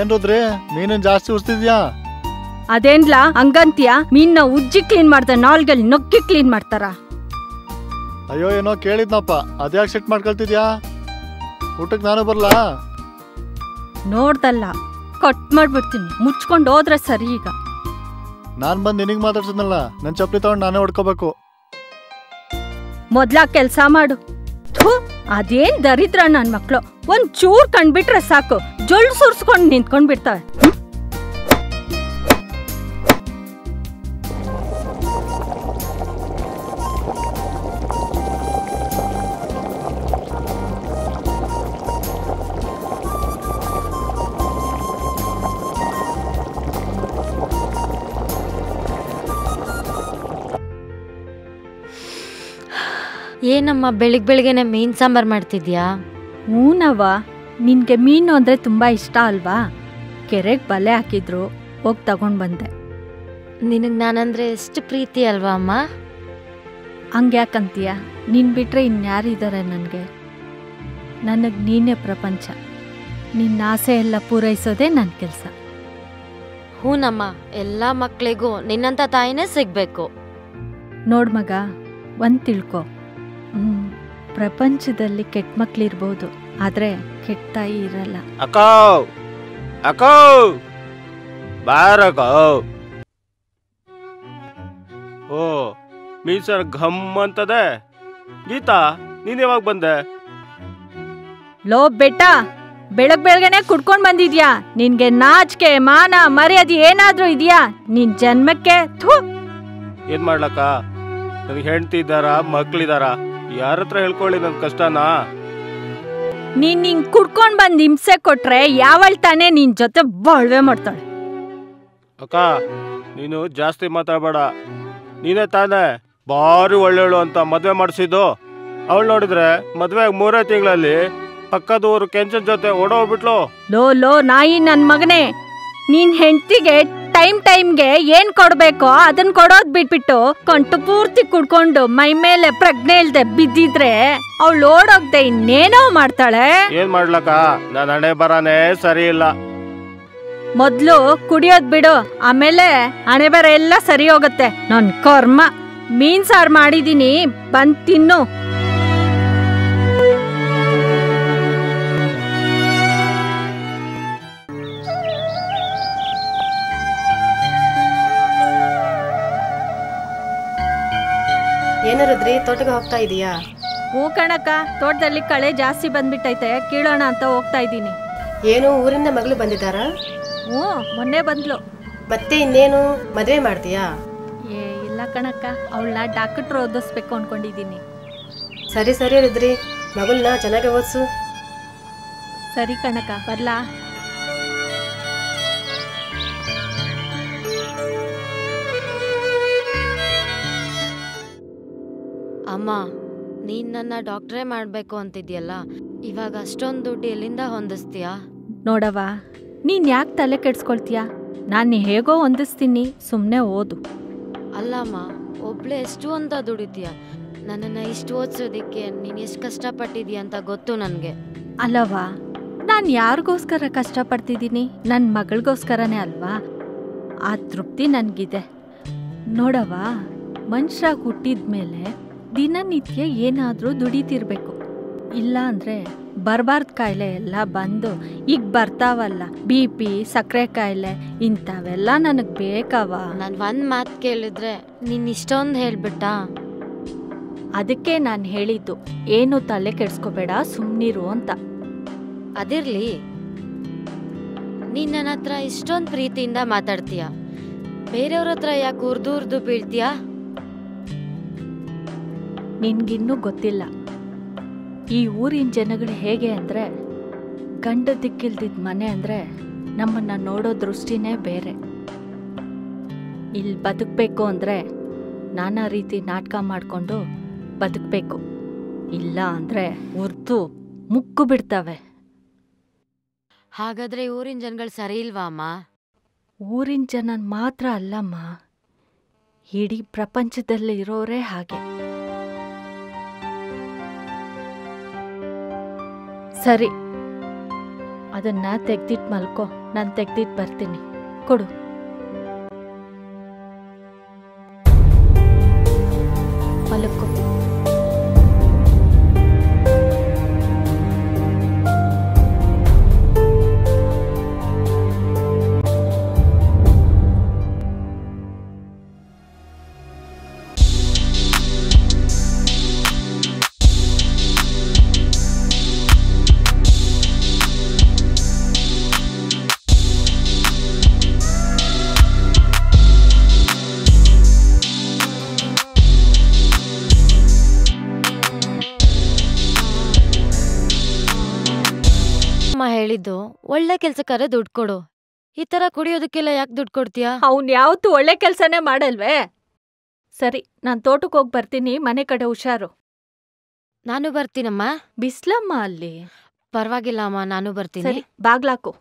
ಏನ್ ರುದ್ರಿ ಮೀನನ್ ಜಾಸ್ತಿ ಉಸ್ತಿದ್ಯಾ ಅದೇನ್ಲಾ ಹಂಗಂತ್ಯ ಮೀನ್ನ ಉಜ್ಜಿ ಕ್ಲೀನ್ ಮಾಡ್ತಾರ ನಾಲ್ಗಲ್ಲಿ ನೊಕ್ಕಿ ಕ್ಲೀನ್ ಮಾಡ್ತಾರ ಅಯ್ಯೋ ಏನೋ ಕೇಳಿದ್ನಪ್ಪ ಅದ್ಯಾಕೆ ಸೆಟ್ ಮಾಡ್ಕೊಳ್ತಿದ್ಯಾ ಊಟಕ್ಕೆ ನಾನು ಬರ್ಲಾ ನೋಡ್ದಲ್ಲ ಕಟ್ ಮಾಡ್ಬಿಡ್ತೀನಿ ಮುಚ್ಕೊಂಡು ಹೋದ್ರೆ ಸರಿ ಈಗ ನಾನ್ ಬಂದ್ ನಿನಗ್ ಮಾತಾಡ್ಸಿದ್ನಲ್ಲ ನನ್ ಚಪ್ಪಲಿ ತಗೊಂಡ್ ನಾನೇ ಹೊಡ್ಕೋಬೇಕು ಮೊದ್ಲ ಕೆಲ್ಸ ಮಾಡು ಥು ಅದೇನ್ ದರಿದ್ರ ನನ್ ಮಕ್ಳು ಒಂದ್ ಚೂರ್ ಕಂಡ್ಬಿಟ್ರೆ ಸಾಕು ಜೊಳ್ ಸುರ್ಸ್ಕೊಂಡ್ ನಿಂತ್ಕೊಂಡ್ ಬಿಡ್ತವೆ ಹ್ಮ್? ಏನಮ್ಮ ಬೆಳಿಗ್ ಬೆಳಿಗ್ಗೆನೆ ಮೀನ್ ಸಾಂಬಾರ್ ಮಾಡ್ತಿದ್ಯಾ ಹೂನವ್ವ ನಿನ್ಗೆ ಮೀನು ಅಂದ್ರೆ ತುಂಬಾ ಇಷ್ಟ ಅಲ್ವಾ ಕೆರೆಗ್ ಬಲೆ ಹಾಕಿದ್ರು ಹೋಗ್ ತಗೊಂಡ್ ಬಂದೆ ನಿನಗ್ ನಾನಂದ್ರೆ ಎಷ್ಟು ಪ್ರೀತಿ ಅಲ್ವಾ ಅಮ್ಮ ಹಂಗ್ಯಾಕಂತೀಯ ನೀನ್ ಬಿಟ್ರೆ ಇನ್ಯಾರಿದ್ದಾರೆ ನನಗೆ ನನಗೆ ನೀನೇ ಪ್ರಪಂಚ ನಿನ್ನ ಆಸೆ ಎಲ್ಲ ಪೂರೈಸೋದೇ ನನ್ನ ಕೆಲಸ ಹೂನಮ್ಮ ಎಲ್ಲಾ ಮಕ್ಳಿಗೂ ನಿನ್ನಂತ ತಾಯಿನೇ ಸಿಗ್ಬೇಕು ನೋಡ್ ಮಗ ಒಂದ್ ತಿಳ್ಕೊ ಹ್ಮ್ ಪ್ರಪಂಚದಲ್ಲಿ ಕೆಟ್ಟ ಮಕ್ಳಿರ್ಬೋದು ಆದ್ರೆ ಕೆಟ್ಟ ತಾಯಿ ಇರಲ್ಲ ಅಕ್ಕೋ ಅಕ್ಕೋ ಬಾರಕೋ ಓ ಮೀಸರ್ ಘಮ್ ಅಂತದೆ ಗೀತಾ ನೀನ್ ಯಾವಾಗ ಬಂದೆ ಲೋ ಬೆಟ್ಟ ಬೆಳಗ್ ಬೆಳಗ್ಗೆನೆ ಕುಡ್ಕೊಂಡ್ ಬಂದಿದ್ಯಾ ನಿನ್ಗೆ ನಾಚಿಕೆ ಮಾನ ಮರ್ಯಾದೆ ಏನಾದ್ರೂ ಇದೆಯಾ ನಿನ್ ಜನ್ಮಕ್ಕೆ ಥು ಏನ್ ಮಾಡ್ಲಕ್ಕ ನನಗೆ ಹೆಂಡತಿ ಇದ್ದಾರ ಮಕ್ಳಿದಾರ ಯಾರ ಹತ್ರ ಹೇಳ್ಕೊಳ್ಳಿ ನನ್ ಕಷ್ಟನಾ ನೀನ್ ಹಿಂಗ್ ಕುಡ್ಕೊಂಡ್ ಬಂದ್ ಹಿಂಸೆ ಕೊಟ್ರೆ ಯಾವಳ್ ತಾನೇ ನಿನ್ ಜೊತೆ ಬಾಳ್ವೆ ಮಾಡ್ತಾಳೆ ಅಕ್ಕ ನೀನು ಜಾಸ್ತಿ ಮಾತಾಡಬೇಡ ನೀನೇ ತಾನೇ ಭಾರಿ ಒಳ್ಳೆಯವಳು ಅಂತ ಮದ್ವೆ ಮಾಡಿಸಿದ್ದು ಅವಳು ನೋಡಿದ್ರೆ ಮದ್ವೆ ಮೂರೇ ತಿಂಗಳಲ್ಲಿ ಪಕ್ಕದ ಊರು ಕೆಂಚನ್ ಜೊತೆ ಓಡೋಗ್ಬಿಟ್ಲು ಲೋ ಲೋ ನಾಯಿ ನನ್ ಮಗನೇ ನೀನ್ ಹೆಂಡ್ತಿಗೆ ಟೈಮ್ ಟೈಮ್ಗೆ ಏನ್ ಕೊಡ್ಬೇಕೋ ಅದನ್ ಕೊಡೋದ್ ಬಿಟ್ಬಿಟ್ಟು ಕಂಟು ಪೂರ್ತಿ ಕುಡ್ಕೊಂಡು ಮೈ ಮೇಲೆ ಪ್ರಜ್ಞೆ ಇಲ್ದೆ ಬಿದ್ದಿದ್ರೆ ಅವಳು ಓಡೋಗ್ದೆ ಇನ್ನೇನೋ ಮಾಡ್ತಾಳೆ ಏನ್ ಮಾಡ್ಲಕ್ಕ ನನ್ನ ಹಣೆ ಬರಾನೇ ಸರಿ ಇಲ್ಲ ಮೊದ್ಲು ಕುಡಿಯೋದ್ ಬಿಡು ಆಮೇಲೆ ಹಣೆ ಬರ ಎಲ್ಲ ಸರಿ ಹೋಗುತ್ತೆ ನನ್ ಕರ್ಮ ಮೀನ್ ಸಾರ್ ಮಾಡಿದೀನಿ ಬಂದ್ ತಿನ್ನು ಏನು ರುದ್ರಿ ತೋಟಕ್ಕೆ ಹೋಗ್ತಾ ಇದೀಯಾ ಹೂ ಕಣಕ್ಕ ತೋಟದಲ್ಲಿ ಕಳೆ ಜಾಸ್ತಿ ಬಂದ್ಬಿಟ್ಟೈತೆ ಕೀಳೋಣ ಅಂತ ಹೋಗ್ತಾ ಇದ್ದೀನಿ ಏನು ಊರಿಂದ ಮಗಳು ಬಂದಿದ್ದಾರಾ ಹ್ಞೂ ಮೊನ್ನೆ ಬಂದ್ಲು ಮತ್ತೆ ಇನ್ನೇನು ಮದುವೆ ಮಾಡ್ತೀಯಾ ಏ ಇಲ್ಲ ಕಣಕ್ಕ ಅವಳನ್ನ ಡಾಕ್ಟ್ರ್ ಓದಿಸ್ಬೇಕು ಅನ್ಕೊಂಡಿದ್ದೀನಿ ಸರಿ ಸರಿ ರುದ್ರಿ ಮಗಳನ್ನ ಚೆನ್ನಾಗಿ ಓದಿಸು ಸರಿ ಕಣಕ್ಕ ಬರ್ಲಾ ಅಮ್ಮ ನೀನ್ ನನ್ನ ಡಾಕ್ಟ್ರೇ ಮಾಡ್ಬೇಕು ಅಂತಿದ್ಯಲ್ಲ ಇವಾಗ ಅಷ್ಟೊಂದು ದುಡ್ಡು ಎಲ್ಲಿಂದ ಹೊಂದಿಸ್ತೀಯಾ ನೋಡವ ನೀನ್ ಯಾಕೆ ತಲೆ ಕೆಡ್ಸ್ಕೊಳ್ತೀಯ ನಾನು ಹೇಗೋ ಹೊಂದಿಸ್ತೀನಿ ಸುಮ್ಮನೆ ಓದು ಅಲ್ಲಮ್ಮ ಒಬ್ಳೆ ಎಷ್ಟು ಅಂತ ದುಡಿತೀಯ ನನ್ನನ್ನ ಇಷ್ಟು ಓದಿಸೋದಿಕ್ಕೆ ನೀನ್ ಎಷ್ಟು ಕಷ್ಟಪಟ್ಟಿದ್ಯಾ ಅಂತ ಗೊತ್ತು ನನಗೆ ಅಲ್ಲವಾ ನಾನು ಯಾರಿಗೋಸ್ಕರ ಕಷ್ಟಪಡ್ತಿದ್ದೀನಿ ನನ್ನ ಮಗಳಿಗೋಸ್ಕರನೇ ಅಲ್ವಾ ಆ ತೃಪ್ತಿ ನನಗಿದೆ ನೋಡವ ಮನುಷ್ಯ ಹುಟ್ಟಿದ ಮೇಲೆ ದಿನನಿತ್ಯ ಏನಾದರೂ ದುಡಿತಿರ್ಬೇಕು ಇಲ್ಲ ಅಂದರೆ ಬರಬಾರ್ದು ಕಾಯಿಲೆ ಎಲ್ಲ ಬಂದು ಈಗ ಬರ್ತಾವಲ್ಲ ಬಿ ಪಿ ಸಕ್ಕರೆ ಕಾಯಿಲೆ ಇಂಥವೆಲ್ಲ ನನಗೆ ಬೇಕವ ನಾನು ಒಂದ್ ಮಾತು ಕೇಳಿದ್ರೆ ನೀನ್ ಇಷ್ಟೊಂದು ಹೇಳ್ಬಿಟ್ಟಾ ಅದಕ್ಕೆ ನಾನು ಹೇಳಿದ್ದು ಏನು ತಲೆ ಕೆಡ್ಸ್ಕೋಬೇಡ ಸುಮ್ಮನಿರು ಅಂತ ಅದಿರ್ಲಿ ನೀನ್ ನನ್ನ ಹತ್ರ ಇಷ್ಟೊಂದು ಪ್ರೀತಿಯಿಂದ ಮಾತಾಡ್ತೀಯ ಬೇರೆಯವ್ರ ಹತ್ರ ಯಾಕೆ ಉರ್ದು ಉರ್ದು ಬೀಳ್ತೀಯಾ ನಿನ್ಗಿನ್ನೂ ಗೊತ್ತಿಲ್ಲ ಈ ಊರಿನ ಜನಗಳು ಹೇಗೆ ಅಂದರೆ ಗಂಡ ದಿಕ್ಕಿಲ್ದಿದ್ದ ಮನೆ ಅಂದರೆ ನಮ್ಮನ್ನು ನೋಡೋ ದೃಷ್ಟಿನೇ ಬೇರೆ ಇಲ್ಲಿ ಬದುಕಬೇಕು ಅಂದರೆ ನಾನಾ ರೀತಿ ನಾಟಕ ಮಾಡಿಕೊಂಡು ಬದುಕಬೇಕು ಇಲ್ಲ ಅಂದರೆ ಉರ್ದು ಮುಕ್ಕು ಬಿಡ್ತವೆ ಹಾಗಾದ್ರೆ ಊರಿನ ಜನಗಳು ಸರಿ ಇಲ್ವಾ ಅಮ್ಮ ಊರಿನ ಜನ ಮಾತ್ರ ಅಲ್ಲಮ್ಮ ಇಡೀ ಪ್ರಪಂಚದಲ್ಲಿ ಇರೋರೇ ಹಾಗೆ ಸರಿ ಅದನ್ನ ತೆಗ್ದಿಟ್ ಮಲ್ಕೋ ನಾನು ತೆಗ್ದಿಟ್ ಬರ್ತೀನಿ ಕೊಡು ಮಲ್ಕೋ ಅಮ್ಮ ಹೇಳಿದ್ದು ಒಳ್ಳೆ ಕೆಲ್ಸಕ್ಕಾರೆ ದುಡ್ಡು ಕೊಡು ಈ ತರ ಕುಡಿಯೋದಕ್ಕೆಲ್ಲ ಯಾಕೆ ದುಡ್ಡು ಕೊಡ್ತೀಯಾ ಅವ್ನ್ ಯಾವತ್ತು ಒಳ್ಳೆ ಕೆಲ್ಸನೇ ಮಾಡಲ್ವೇ ಸರಿ ನಾನ್ ತೋಟಕ್ಕೆ ಹೋಗಿ ಬರ್ತೀನಿ ಮನೆ ಕಡೆ ಹುಷಾರು ನಾನು ಬರ್ತೀನಮ್ಮ ಬಿಸ್ಲಮ್ಮ ಅಲ್ಲಿ ಪರವಾಗಿಲ್ಲ ಅಮ್ಮ ನಾನು ಬರ್ತೀನಿ ಸರಿ ಬಾಗ್ಲಾಕು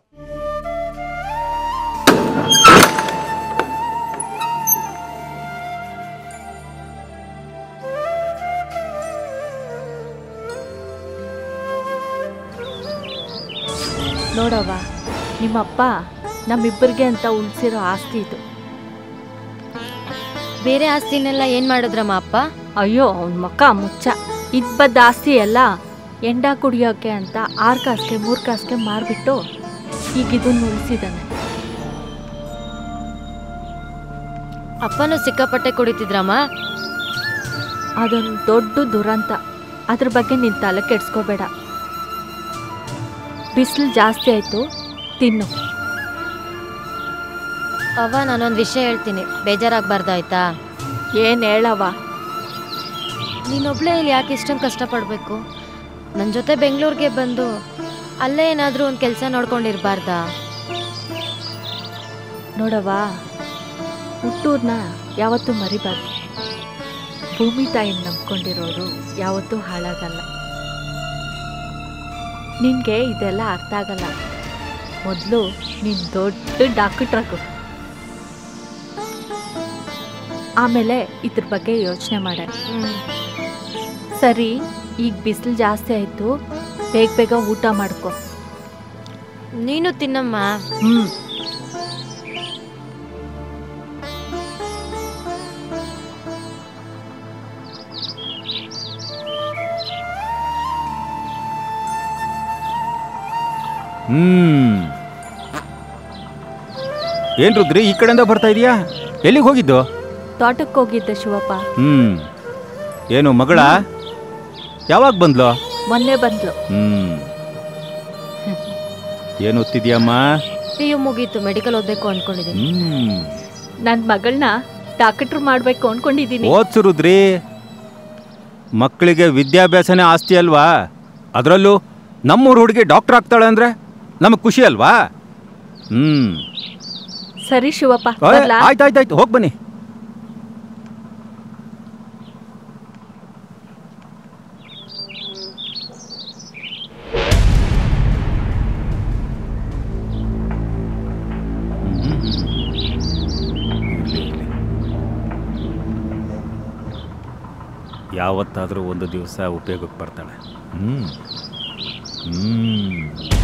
ನೋಡವ್ವ ನಿಮ್ಮಪ್ಪ ನಮ್ಮಿಬ್ಬರಿಗೆ ಅಂತ ಉಳ್ಸಿರೋ ಆಸ್ತಿ ಇದು ಬೇರೆ ಆಸ್ತಿನೆಲ್ಲ ಏನ್ ಮಾಡಿದ್ರಮ್ಮ ಅಪ್ಪ ಅಯ್ಯೋ ಅವನ ಮಕ್ಕ ಮುಚ್ಚ ಇದ್ ಬದ್ದ ಆಸ್ತಿ ಎಲ್ಲ ಎಂಡ ಕುಡಿಯೋಕೆ ಅಂತ ಆರ್ ಕಾಸ್ಗೆ ಮೂರ್ ಕಾಸ್ಗೆ ಮಾರ್ಬಿಟ್ಟು ಈಗ ಇದನ್ನ ಉಳಿಸಿದಾನೆ ಅಪ್ಪನೂ ಸಿಕ್ಕಾಪಟ್ಟೆ ಕುಡಿತಿದ್ರಮ್ಮ ಅದೊಂದು ದೊಡ್ಡ ದುರಂತ ಅದ್ರ ಬಗ್ಗೆ ನಿನ್ ತಲೆ ಕೆಡ್ಸ್ಕೋಬೇಡ ಬಿಸಿಲು ಜಾಸ್ತಿ ಆಯ್ತು ತಿನ್ನು ಅವ್ವ ನಾನೊಂದ್ ವಿಷಯ ಹೇಳ್ತೀನಿ ಬೇಜಾರಾಗ್ಬಾರ್ದಾಯ್ತಾ ಏನ್ ಹೇಳವ ನೀನೊಬ್ಳೇ ಇಲ್ಲಿ ಯಾಕೆ ಇಷ್ಟೊಂದು ಕಷ್ಟಪಡ್ಬೇಕು ನನ್ನ ಜೊತೆ ಬೆಂಗಳೂರಿಗೆ ಬಂದು ಅಲ್ಲೇ ಏನಾದ್ರೂ ಒಂದು ಕೆಲಸ ನೋಡ್ಕೊಂಡಿರ್ಬಾರ್ದಾ ನೋಡವ್ವ ಹುಟ್ಟೂರ್ನ ಯಾವತ್ತೂ ಮರಿಬಾರ್ದು ಭೂಮಿ ತಾಯಿನ ನಂಬ್ಕೊಂಡಿರೋರು ಯಾವತ್ತೂ ಹಾಳಾಗಲ್ಲ ನಿನ್ಗೆ ಇದೆಲ್ಲ ಅರ್ಥ ಆಗಲ್ಲ ಮೊದಲು ನೀನ್ ದೊಡ್ಡ ಡಾಕ್ಟ್ರಾಗು ಆಮೇಲೆ ಇದ್ರ ಬಗ್ಗೆ ಯೋಚನೆ ಮಾಡ ಸರಿ ಈಗ ಬಿಸಿಲು ಜಾಸ್ತಿ ಆಯ್ತು ಬೇಗ ಬೇಗ ಊಟ ಮಾಡ್ಕೊ ನೀನು ತಿನ್ನಮ್ಮ ಹ್ಮ್ ಹ್ಮ್ ಏನ್ ರುದ್ರಿ ಈ ಕಡೆಯಿಂದ ಬರ್ತಾ ಇದೀಯಾ ಎಲ್ಲಿಗೆ ಹೋಗಿದ್ದು ತೋಟಕ್ಕೆ ಹೋಗಿದ್ದೆ ಶಿವಪ್ಪ ಹ್ಮ್ ಏನು ಮಗಳ ಯಾವಾಗ ಬಂದ್ಲು ಮೊನ್ನೆ ಬಂದ್ಲು ಹ್ಮ್ ಏನು ಓದ್ತಿದ್ಯಮ್ಮ ಪಿ ಯು ಮುಗೀತು ಮೆಡಿಕಲ್ ಓದ್ಬೇಕು ಅನ್ಕೊಂಡಿದ್ದೀನಿ ಹ್ಮ್ ನನ್ ಮಗಳನ್ನ ಡಾಕ್ಟರ್ ಮಾಡ್ಬೇಕು ಅನ್ಕೊಂಡಿದೀನಿ ಓದ್ಸು ರುದ್ರಿ ಮಕ್ಕಳಿಗೆ ವಿದ್ಯಾಭ್ಯಾಸನೇ ಆಸ್ತಿ ಅಲ್ವಾ ಅದರಲ್ಲೂ ನಮ್ಮೂರು ಹುಡುಗಿ ಡಾಕ್ಟರ್ ಆಗ್ತಾಳೆ ಅಂದ್ರೆ ನಮಗೆ ಖುಷಿ ಅಲ್ವಾ ಹ್ಮ್ ಸರಿ ಶಿವಪ್ಪ ಓಯ್, ಬರ್ಲಾ? ಆಯ್ತ್ ಆಯ್ತ್ ಆಯ್ತು ಹೋಗಿ ಬನ್ನಿ ಯಾವತ್ತಾದರೂ ಒಂದು ದಿವಸ ಉಪಯೋಗಕ್ಕೆ ಬರ್ತಾಳೆ ಹ್ಮ್ ಹ್ಮ್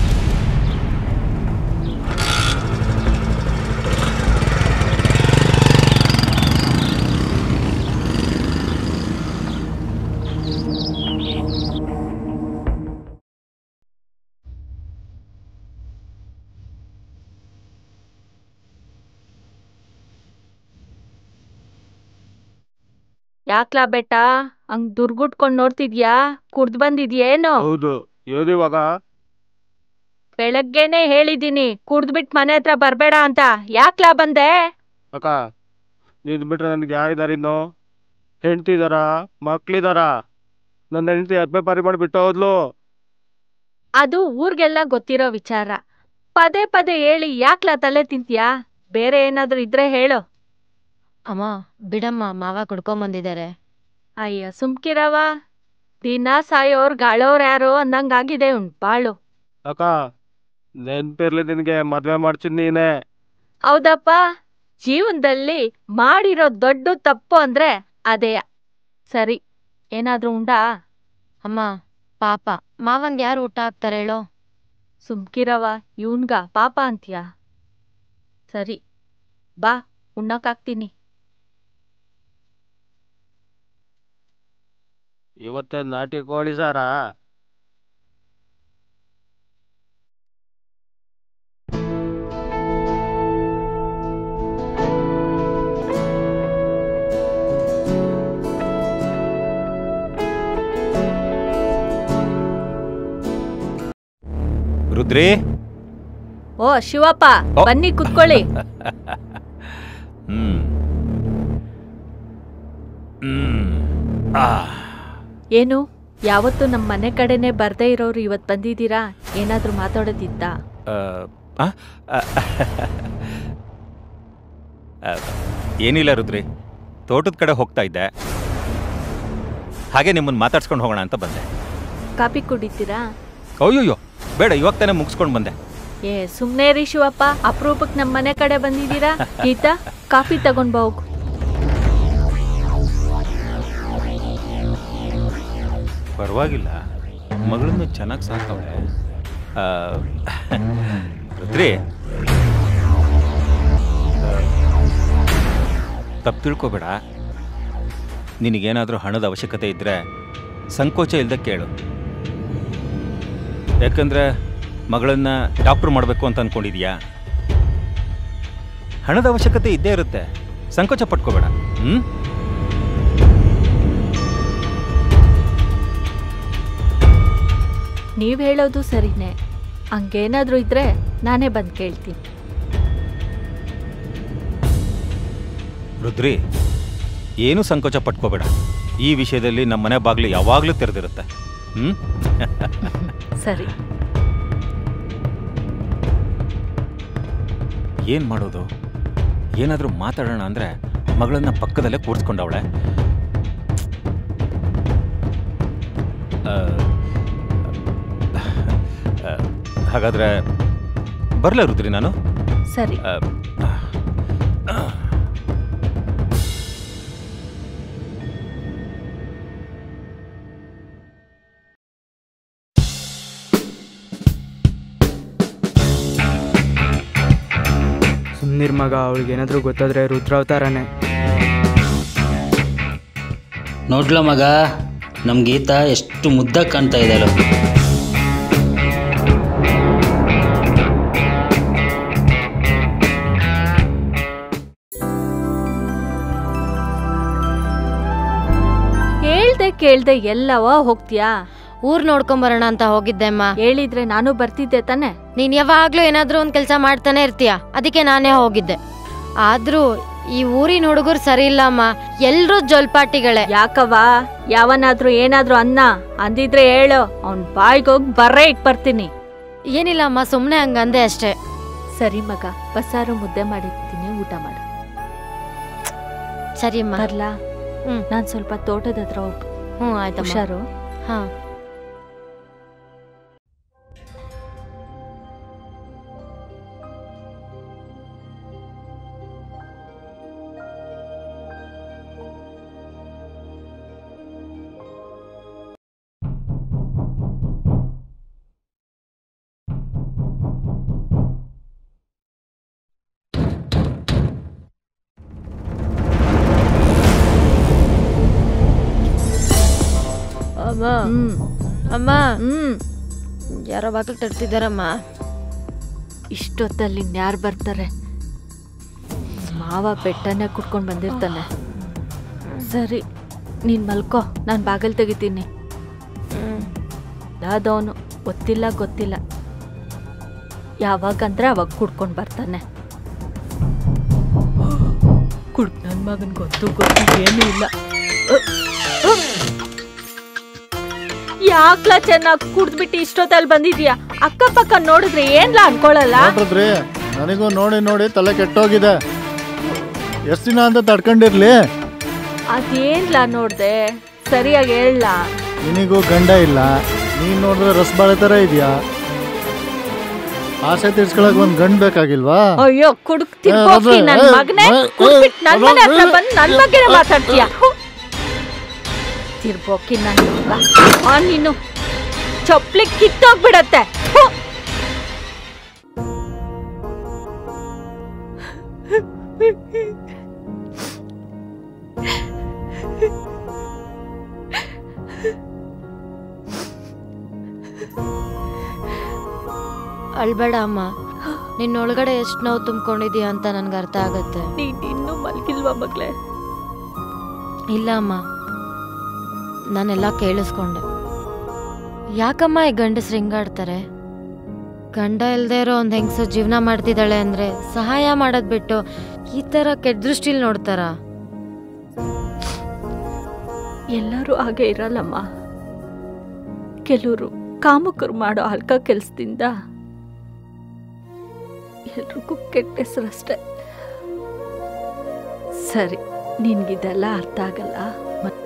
ಯಾಕ್ಲಾ ಬೆಟ್ಟ ಹಂಗ್ ದುರ್ಗುಟ್ಕೊಂಡ್ ನೋಡ್ತಿದ್ಯಾ ಕುಡ್ದ್ ಬಂದಿದ್ಯೇನು ಹೌದು ಇವಾಗ ಬೆಳಗ್ಗೆನೆ ಹೇಳಿದೀನಿ ಕುಡ್ದ್ಬಿಟ್ ಮನೆ ಹತ್ರ ಬರ್ಬೇಡ ಅಂತ ಯಾಕ್ಲಾ ಬಂದೆ ಅಕ್ಕ ನೀನು ಬಿಟ್ರೆ ನನಗೆ ಯಾರಿದ್ದಾರೆ ಇನ್ನು ಹೆಂಡ್ತಿ ಇದಾರ ಮಕ್ಳಿದಾರ ನನ್ನ ಹೆಂಡ್ತಿ ಅರ್ಬೆ ಪಾರಿ ಮಾಡಿ ಬಿಟ್ಟು ಹೋದ್ಲು ಅದು ಊರ್ಗೆಲ್ಲ ಗೊತ್ತಿರೋ ವಿಚಾರ ಪದೇ ಪದೇ ಹೇಳಿ ಯಾಕ್ಲಾ ತಲೆ ತಿಂತ್ಯಾ ಬೇರೆ ಏನಾದ್ರೂ ಇದ್ರೆ ಹೇಳು ಅಮ್ಮ ಬಿಡಮ್ಮ ಮಾವ ಕುಡ್ಕೊಂಬಂದಿದ್ದಾರೆ ಅಯ್ಯ ಸುಮ್ಕಿರವ ದಿನ ಸಾಯೋರ್ ಗಾಳೋರ್ ಯಾರೋ ಅಂದಂಗಾಗಿದೆ ಉಂಟ್ ಬಾಳು ಅಕ್ಕ ನೆನ್ಪಿರ್ಲಿ ನಿನಗೆ ಮದ್ವೆ ಮಾಡ್ತೀನಿ ನೀನೇ ಹೌದಪ್ಪ ಜೀವನದಲ್ಲಿ ಮಾಡಿರೋ ದೊಡ್ಡ ತಪ್ಪು ಅಂದ್ರೆ ಅದೇ ಸರಿ ಏನಾದ್ರೂ ಉಂಡಾ ಅಮ್ಮ ಪಾಪ ಮಾವಂಗ್ ಯಾರು ಊಟ ಹಾಕ್ತಾರೆ ಹೇಳೋ ಸುಮ್ಕಿರವ ಇವನ್ಗ ಪಾಪ ಅಂತ್ಯಾ ಸರಿ ಬಾ ಉಣ್ಣಕ್ಕಾಗ್ತೀನಿ ಇವತ್ತೇ ನಾಟಿ ಕೋಳಿ ಸಾರಾ ರುದ್ರಿ ಓ ಶಿವಪ್ಪ ಓ. ಬನ್ನಿ ಕುತ್ಕೊಳ್ಳಿ ಹ್ಮ್ ಹ್ಮ್ ಆ ಏನು ಯಾವತ್ತು ನಮ್ಮ ಮನೆ ಕಡೆನೆ ಬರ್ದೇ ಇರೋರು ಇವತ್ ಬಂದಿದ್ದೀರಾ ಏನಾದ್ರೂ ಮಾತಾಡೋದಿತ್ತ ಆ, ಆ, ಆ, ಆ, ಏನಿಲ್ಲ ರುದ್ರಿ ತೋಟದ ಕಡೆ ಹೋಗ್ತಾ ಇದ್ದೆ ಹಾಗೆ ನಿಮ್ಮನ್ನು ಮಾತಾಡ್ಸ್ಕೊಂಡು ಹೋಗೋಣ ಅಂತ ಬಂದೆ ಕಾಪಿ ಕುಡಿತೀರಾ ಅಯ್ಯೋಯ್ಯೋ ಬೇಡ ಇವಾಗ ತಾನೇ ಮುಗಿಸ್ಕೊಂಡು ಬಂದೆ ಏ ಸುಮ್ನೆ ರೀ ಶಿವಪ್ಪ ಅಪರೂಪಕ್ ನಮ್ಮ ಮನೆ ಕಡೆ ಬಂದಿದ್ದೀರಾ ಗೀತಾ ಕಾಫಿ ತಗೊಂಡ್ ಬಾ ಹೋಗು ಪರವಾಗಿಲ್ಲ ಮಗಳನ್ನು ಚೆನ್ನಾಗಿ ಸಾಕವಳೆ ಆ, ರುದ್ರಿ ತಪ್ಪು ತಿಳ್ಕೊಬೇಡ ನಿನಗೇನಾದರೂ ಹಣದ ಅವಶ್ಯಕತೆ ಇದ್ದರೆ ಸಂಕೋಚ ಇಲ್ಲದೆ ಕೇಳು ಯಾಕಂದರೆ ಮಗಳನ್ನು ಡಾಕ್ಟ್ರು ಮಾಡಬೇಕು ಅಂತ ಅಂದ್ಕೊಂಡಿದ್ಯಾ ಹಣದ ಅವಶ್ಯಕತೆ ಇದ್ದೇ ಇರುತ್ತೆ ಸಂಕೋಚ ಪಟ್ಕೋಬೇಡ ಹ್ಞೂ ನೀವ್ ಹೇಳೋದು ಸರಿನೇ ಹಂಗೇನಾದ್ರೂ ಇದ್ರೆ ನಾನೇ ಬಂದ್ ಕೇಳ್ತೀನಿ ರುದ್ರಿ ಏನೂ ಸಂಕೋಚ ಪಟ್ಕೋಬೇಡ ಈ ವಿಷಯದಲ್ಲಿ ನಮ್ಮ ಮನೆ ಬಾಗಿಲು ಯಾವಾಗಲೂ ತೆರೆದಿರುತ್ತೆ ಹ್ಞೂ ಸರಿ ಏನು ಮಾಡೋದು ಏನಾದರೂ ಮಾತಾಡೋಣ ಅಂದರೆ ಮಗಳನ್ನ ಪಕ್ಕದಲ್ಲೇ ಕೂರಿಸ್ಕೊಂಡವಳೆ ಆ, ಆ, ಹಾಗಾದ್ರೆ ಬರಲ ರುದ್ರಿ ನಾನು ಸರಿ ಆ, ಸುಮ್ನಿರ್ ಮಗ ಅವಳಿಗೇನಾದ್ರೂ ಗೊತ್ತಾದ್ರೆ ರುದ್ರಾವತಾರನೇ ನೋಡ್ಲ ಮಗ ನಮ್ಮ ಗೀತಾ ಎಷ್ಟು ಮುದ್ದಾಗಿ ಕಾಣ್ತಾ ಇದ್ದಾಳು ಹೇಳ್ದೆ ಕೇಳ್ದೆ ಎಲ್ಲವ ಹೋಗ್ತೀಯಾ ಊರ್ ನೋಡ್ಕೊಂಬರೋಣ ಅಂತ ಹೋಗಿದ್ದೆ ಅಮ್ಮ ಹೇಳಿದ್ರೆ ನಾನು ಬರ್ತಿದ್ದೆ ತಾನೆ ನೀನ್ ಯಾವಾಗ್ಲೂ ಏನಾದ್ರೂ ಒಂದ್ ಕೆಲ್ಸ ಮಾಡ್ತಾನೆ ಇರ್ತೀಯ ಅದಕ್ಕೆ ನಾನೇ ಹೋಗಿದ್ದೆ ಆದ್ರೂ ಈ ಊರಿನ ಹುಡುಗರು ಸರಿ ಇಲ್ಲ ಅಮ್ಮ ಎಲ್ರೂ ಜೊಲ್ಪಾಟಿಗಳೇ ಯಾಕವ್ವ ಯಾವನಾದ್ರೂ ಏನಾದ್ರೂ ಅನ್ನ ಅಂದಿದ್ರೆ ಹೇಳು ಅವ್ನ್ ಬಾಯ್ಗೋಗ್ ಬರ್ರೇ ಇಟ್ ಬರ್ತೀನಿ ಏನಿಲ್ಲ ಅಮ್ಮ ಸುಮ್ನೆ ಹಂಗಂದೆ ಅಷ್ಟೇ ಸರಿ ಮಗ ಬಸ್ಸಾರು ಮುದ್ದೆ ಮಾಡಿರ್ತೀನಿ ಊಟ ಮಾಡು ಸರಿ ಅಮ್ಮ ಬರ್ಲಾ ಹ್ಮ್. ನಾನ್ ಸ್ವಲ್ಪ ತೋಟದ ಹತ್ರ ಹೋಗ್ ಹ್ಞೂ ಆಯ್ತಮ್ಮ ಹುಷಾರು ಹಾ ಅಮ್ಮ ಹ್ಮ್ ಅಮ್ಮ ಹ್ಮ್ ಯಾರೋ ಬಾಗಿಲು ತಡ್ತಿದ್ದಾರಮ್ಮ ಇಷ್ಟೊತ್ತಲ್ಲಿ ಇನ್ಯಾರು ಬರ್ತಾರೆ ಮಾವ ಬೆಟ್ಟನೇ ಕುಟ್ಕೊಂಡು ಬಂದಿರ್ತಾನೆ ಸರಿ ನೀನ್ ಮಲ್ಕೋ ನಾನು ಬಾಗಿಲು ತೆಗಿತೀನಿ ಅದವನು ಗೊತ್ತಿಲ್ಲ ಗೊತ್ತಿಲ್ಲ ಯಾವಾಗಂದ್ರೆ ಅವಾಗ ಕುಡ್ಕೊಂಡು ಬರ್ತಾನೆ ಕುಡ್ ನನ್ನ ಮಗನ್ ಗೊತ್ತು ಗೊತ್ತು ಏನೂ ಇಲ್ಲ ಯಾಕ್ಲ ಚೆನ್ನಾಗಿ ಕುಡ್ದ್ಬಿಟ್ಟು ಇಷ್ಟೊತ್ತಲ್ಲಿ ಬಂದಿದ್ಯಾ ಅಕ್ಕಪಕ್ಕ ನೋಡಿದ್ರೆ ಏನ್ಲ ಅನ್ಕೊಳಲ್ಲ ನೋಡ್ರದ್ರಿ ನನಗೂ ನೋಡಿ ನೋಡಿ ತಲೆ ಕೆಟ್ಟೋಗಿದೆ ಎಷ್ಟು ದಿನ ಅಂತ ತಡ್ಕೊಂಡಿರ್ಲಿ ಅದೇನ್ಲ ನೋಡ್ದೆ ಸರಿಯಾಗಿ ಹೇಳ ನಿನಗೂ ಗಂಡ ಇಲ್ಲ ನೀನ್ ನೋಡಿದ್ರೆ ರಸಬಾಳೆ ತರ ಇದೆಯಾ ಆಸೆ ತೀರ್ಸ್ಕೊಳಕ್ ಒಂದ್ ಗಂಡ್ ಬೇಕಾಗಿಲ್ವಾ ಅಯ್ಯೋ ಕುಡುಕ್ ತಿರ್ಬೋಕಿ ರಾಜೇ, ನನ್ ಏ, ಮಗನೇ ಏ, ಕುಡ್ಬಿಟ್ ನನ್ ಮನೆ ಹತ್ರ ಏ, ಬಂದ್ ನನ್ ಬಗ್ಗೆನೇ ಮಾತಾಡ್ತೀಯ ತಿರ್ಬೋಕಿ ನನ್ ಮಗ ಆ ನೀನು ಚೊಪ್ಲಿ ಕಿತ್ತೋಗ್ಬಿಡತ್ತೆ ಹು. ಅಳ್ಬೇಡ ಅಮ್ಮ ನಿನ್ನೊಳಗಡೆ ಎಷ್ಟು ನೋವು ತುಂಬ್ಕೊಂಡಿದೀಯ ಅಂತ ನನ್ಗೆ ಅರ್ಥ ಆಗತ್ತೆ ನೀನ್ ಇನ್ನೂ ಮಲ್ಗಿಲ್ವಾ ಮಗ್ಳೆ ಇಲ್ಲ ಅಮ್ಮ ನಾನೆಲ್ಲ ಕೇಳಿಸ್ಕೊಂಡೆ ಯಾಕಮ್ಮ ಈ ಗಂಡಸ್ರು ಹಿಂಗಾಡ್ತಾರೆ ಗಂಡ ಇಲ್ದೇ ಇರೋ ಒಂದು ಹೆಂಗಸು ಜೀವನ ಮಾಡ್ತಿದ್ದಾಳೆ ಅಂದ್ರೆ ಸಹಾಯ ಮಾಡೋದ್ ಬಿಟ್ಟು ಈ ಥರ ಕೆಟ್ಟ ದೃಷ್ಟಿಲಿ ನೋಡ್ತಾರ ಎಲ್ಲರೂ ಹಾಗೆ ಇರಲ್ಲಮ್ಮ ಕೆಲವರು ಕಾಮಕರು ಮಾಡೋ ಹಲ್ಕ ಕೆಲಸದಿಂದ ಎಲ್ರಿಗೂ ಕೆಟ್ಟ ಹೆಸರಷ್ಟೆ ಸರಿ ನಿನ್ಗಿದೆಲ್ಲ ಅರ್ಥ ಆಗಲ್ಲ ಮತ್-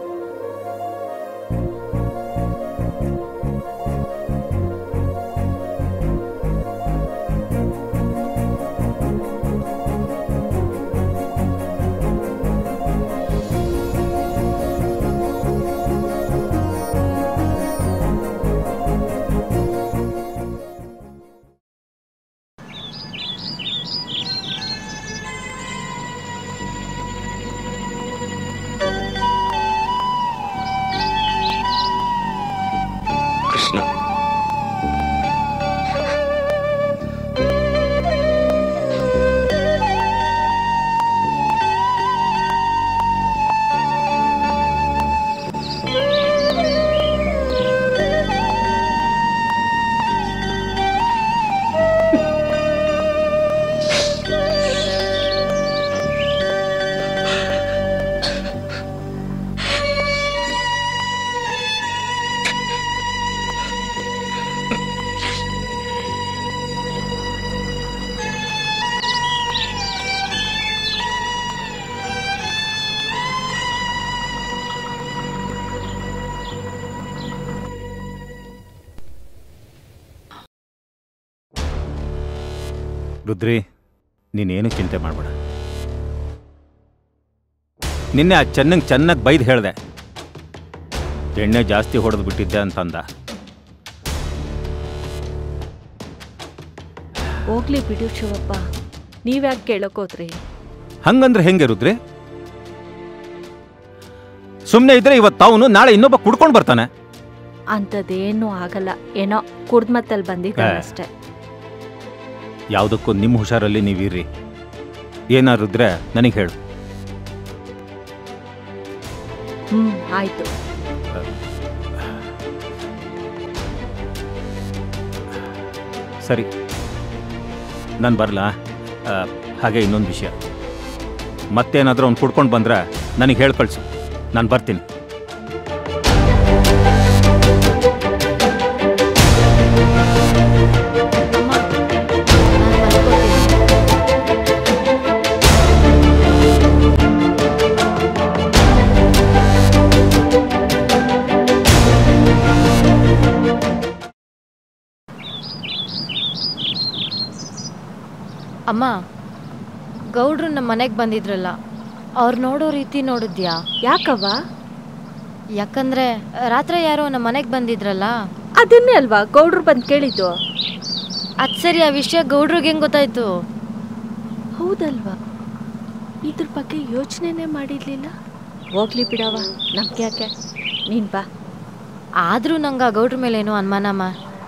ಕೃಷ್ಣ ರುದ್ರಿ ನೀನೇನು ಚಿಂತೆ ಮಾಡಬೇಡ ನಿನ್ನೆ ಆ ಚೆನ್ನಂಗೆ ಚೆನ್ನಾಗಿ ಬೈದು ಹೇಳ್ದೆ ಎಣ್ಣೆ ಜಾಸ್ತಿ ಹೊಡೆದು ಬಿಟ್ಟಿದ್ದೆ ಅಂತಂದ ಹೋಗ್ಲಿ ಬಿಡು ಶಿವಪ್ಪ ನೀವ್ಯಾಕೆ ಕೇಳೋಕೋದ್ರಿ ಹಂಗಂದ್ರೆ ಹೆಂಗೆ ರುದ್ರಿ ಸುಮ್ಮನೆ ಇದ್ರೆ ಇವತ್ತು ತಾವನು ನಾಳೆ ಇನ್ನೊಬ್ಬ ಕುಡ್ಕೊಂಡು ಬರ್ತಾನೆ ಅಂಥದ್ದೇನೂ ಆಗಲ್ಲ ಏನೋ ಕುಡ್ದ್ಮತ್ತಲ್ಲಿ ಬಂದಿದ್ದಾನೆ ಹಾ. ಅಷ್ಟೇ ಯಾವುದಕ್ಕೂ ನಿಮ್ಮ ಹುಷಾರಲ್ಲಿ ನೀವಿರ್ರಿ ಏನಾರಿದ್ರೆ ನನಗೆ ಹೇಳು ಹ್ಮ್ ಆಯ್ತು ಸರಿ ನಾನು ಬರಲಾ ಹಾಗೆ ಇನ್ನೊಂದು ವಿಷಯ ಮತ್ತೇನಾದರೂ ಅವ್ನು ಕುಡ್ಕೊಂಡು ಬಂದ್ರೆ ನನಗೆ ಹೇಳಿ ಕಳಿಸು ನಾನು ಬರ್ತೀನಿ ಅಮ್ಮ ನಾನ್ ಮಲ್ಕೋತೀನಿ. ಅಮ್ಮ ಗೌಡ್ರು ನಮ್ಮ ಮನೆಗೆ ಬಂದಿದ್ರಲ್ಲ ಅವ್ರು ನೋಡೋ ರೀತಿ ನೋಡಿದ್ಯಾ ಯಾಕವ್ವ ಯಾಕಂದ್ರೆ ರಾತ್ರಿ ಯಾರೋ ನಮ್ಮ ಮನೆಗೆ ಬಂದಿದ್ರಲ್ಲ ಅದನ್ನೇ ಅಲ್ವಾ ಗೌಡ್ರು ಬಂದು ಕೇಳಿದ್ದು ಅದ್ ಸರಿ ಆ ವಿಷಯ ಗೌಡ್ರಿಗೆ ಹೆಂಗ್ ಗೊತ್ತಾಯ್ತು ಹೌದಲ್ವಾ ಇದ್ರ ಬಗ್ಗೆ ಯೋಚನೆನೇ ಮಾಡಿರ್ಲಿಲ್ಲ ಹೋಗ್ಲಿ ಬಿಡವ ನಮ್ಗೆ ಯಾಕೆ ನೀನ್ ಬಾ ಆದ್ರೂ ನಂಗೆ ಆ ಗೌಡ್ರ ಮೇಲೆ ಏನೋ ಅನುಮಾನಮ್ಮ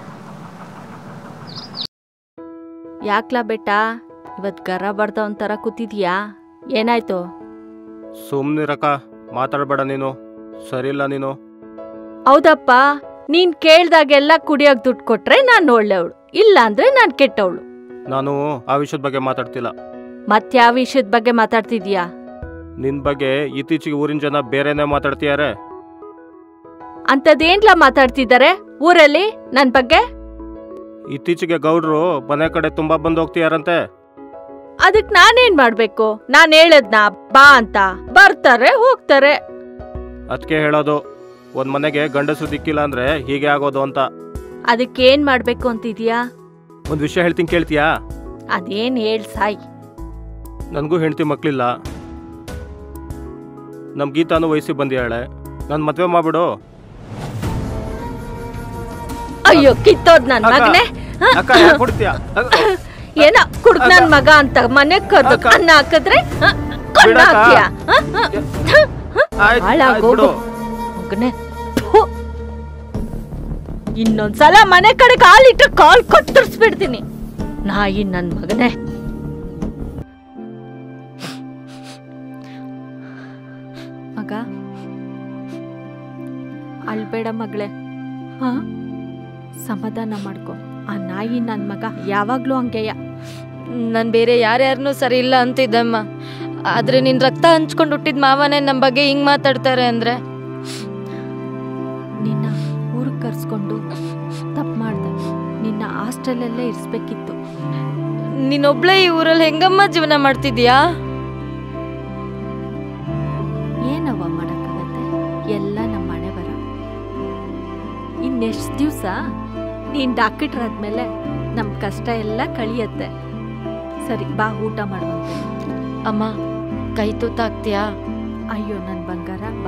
ಯಾಕ್ಲಾ ಬೆಟ್ಟ ಇವತ್ ಗರ ಬರ್ದ ಒಂಥರ ಕೂತಿದ್ಯಾ ಏನಾಯ್ತು ಸುಮ್ಮನಿರಕ್ಕ ಮಾತಾಡಬೇಡ ನೀನು ಸರಿಯಿಲ್ಲ ನೀನು ಹೌದಪ್ಪ ನೀನ್ ಕೇಳ್ದಾಗೆಲ್ಲ ಕುಡಿಯೋಕ್ ದುಡ್ಡು ಕೊಟ್ರೆ ನಾನು ಒಳ್ಳೆವಳು ಇಲ್ಲ ಅಂದ್ರೆ ನಾನ್ ಕೆಟ್ಟವಳು ನಾನು ಆ ವಿಷಯದ ಬಗ್ಗೆ ಮಾತಾಡ್ತಿಲ್ಲ ಮತ್ಯಾವ ವಿಷಯದ ಬಗ್ಗೆ ಮಾತಾಡ್ತಿದ್ಯಾ ನಿನ್ನ ಬಗ್ಗೆ ಇತ್ತೀಚೆಗೆ ಊರಿನ ಜನ ಬೇರೆನೇ ಮಾತಾಡ್ತಿದ್ದಾರೆ ಅಂತದೇನ್ಲ ಮಾತಾಡ್ತಿದ್ದಾರೆ ಊರಲ್ಲಿ ನನ್ ಬಗ್ಗೆ ಇತ್ತೀಚೆಗೆ ಗೌಡ್ರು ಮನೆ ಕಡೆ ತುಂಬಾ ಬಂದು ಹೋಗ್ತಿದಾರಂತೆ ಅದಕ್ ನಾನೇನ್ ಮಾಡ್ಬೇಕು ನಾನ್ ಹೇಳದ್ನಾ ಬಾ ಅಂತ ಬರ್ತಾರೆ ಹೋಗ್ತಾರೆ ಅದಕ್ಕೆ ಹೇಳೋದು ಒಂದ್ ಮನೆಗೆ ಗಂಡಸರು ದಿಕ್ಕಿಲ್ಲ ಅಂದ್ರೆ ಹೀಗೆ ಆಗೋದು ಅಂತ ಅದಕ್ಕೇನ್ ಮಾಡ್ಬೇಕು ಅಂತಿದ್ಯಾ ಒಂದ್ ವಿಷಯ ಹೇಳ್ತೀನಿ ಕೇಳ್ತೀಯಾ ಅದೇನ್ ಹೇಳ್ ಸಾಯ್ ನನಗೂ ಹೆಂಡತಿ ಮಕ್ಳಿಲ್ಲ ನಮ್ ಗೀತಾನು ವಯಸ್ಸಿಗೆ ಬಂದಿಯಾಳೆ ನನ್ ಮದ್ವೆ ಮಾಡ್ಬಿಡು ಅಯ್ಯೋ ಕಿತ್ತೋದ್ ನನ್ ಅಕ್ಕ, ಮಗನೇ ಹ? ಅಕ್ಕ ಯಾಕ್ ಕೊಡ್ತೀಯ ಅಕ್ಕ, ಏನ ಕುಡ್ಕ್ ನನ್ ಅಕ್ಕ. ಮಗ ಅಂತ ಮನೆ ಕರ್ದು ಅಕ್ಕ. ಅನ್ನ ಹಾಕಿದ್ರೆ ಹ? ಕಣ್ಣ್ ಬಿಡಕ್ಕ. ಹಾಕ್ತೀಯ ಹ? ಹ? ಹ? ಆಯ್ತ್- ಹಾಳಾಗ್ ಆಯ್ತ್ ಹೋಗು. ಬಿಡು. ಮಗನೇ ಥು. ಇನ್ನೊಂದ್ಸಲ ಮನೆ ಕಡೆ ಕಾಲಿಟ್ಟು ಕಾಲ್ ಕತ್ತರಿಸ್ಬಿಡ್ತೀನಿ ನಾಯಿ ನನ್ ಮಗನೇ ಮಗ ಅಳ್ಬೇಡ ಮಗಳೇ ಹಾ ಸಮಾಧಾನ ಮಾಡ್ಕೊ ಆ ನಾಯಿ ನನ್ ಮಗ ಯಾವಾಗ್ಲೂ ಹಂಗೆಯ ನಾನು ಬೇರೆ ಯಾರ್ಯಾರನ್ನೂ ಸರಿ ಇಲ್ಲ ಅಂತಿದ್ದಮ್ಮ ಆದ್ರೆ ನಿನ್ ರಕ್ತ ಹಂಚ್ಕೊಂಡು ಹುಟ್ಟಿದ ಮಾವನೇ ನಮ್ಮ ಬಗ್ಗೆ ಹಿಂಗ್ ಮಾತಾಡ್ತಾರೆ ಅಂದ್ರೆ ನಿನ್ನ ಊರಿಗೆ ಕರ್ಸ್ಕೊಂಡು ತಪ್ಪು ಮಾಡ್ದೆ ನಿನ್ನ ಹಾಸ್ಟೆಲಲ್ಲೇ ಇರಿಸ್ಬೇಕಿತ್ತು ನೀನೊಬ್ಳೆ ಈ ಊರಲ್ಲಿ ಹೆಂಗಮ್ಮ ಜೀವನ ಮಾಡ್ತಿದ್ಯಾ ಏನವ ಮಾಡಕ್ಕಾಗತ್ತೆ ಎಲ್ಲ ನಮ್ಮ ಮನೆ ಬರ ಇನ್ನೆಷ್ಟು ದಿವಸ ನೀನ್ ಡಾಕ್ಟರ್ ಆದ್ಮೇಲೆ ನಮ್ ಕಷ್ಟ ಎಲ್ಲ ಕಳಿಯತ್ತೆ ಸರಿ ಬಾ ಊಟ ಮಾಡುವಂತೆ ಅಮ್ಮ ಕೈ ತೂತಾಗ್ತೀಯಾ ಅಯ್ಯೋ ನನ್ ಬಂಗಾರ ಬಾ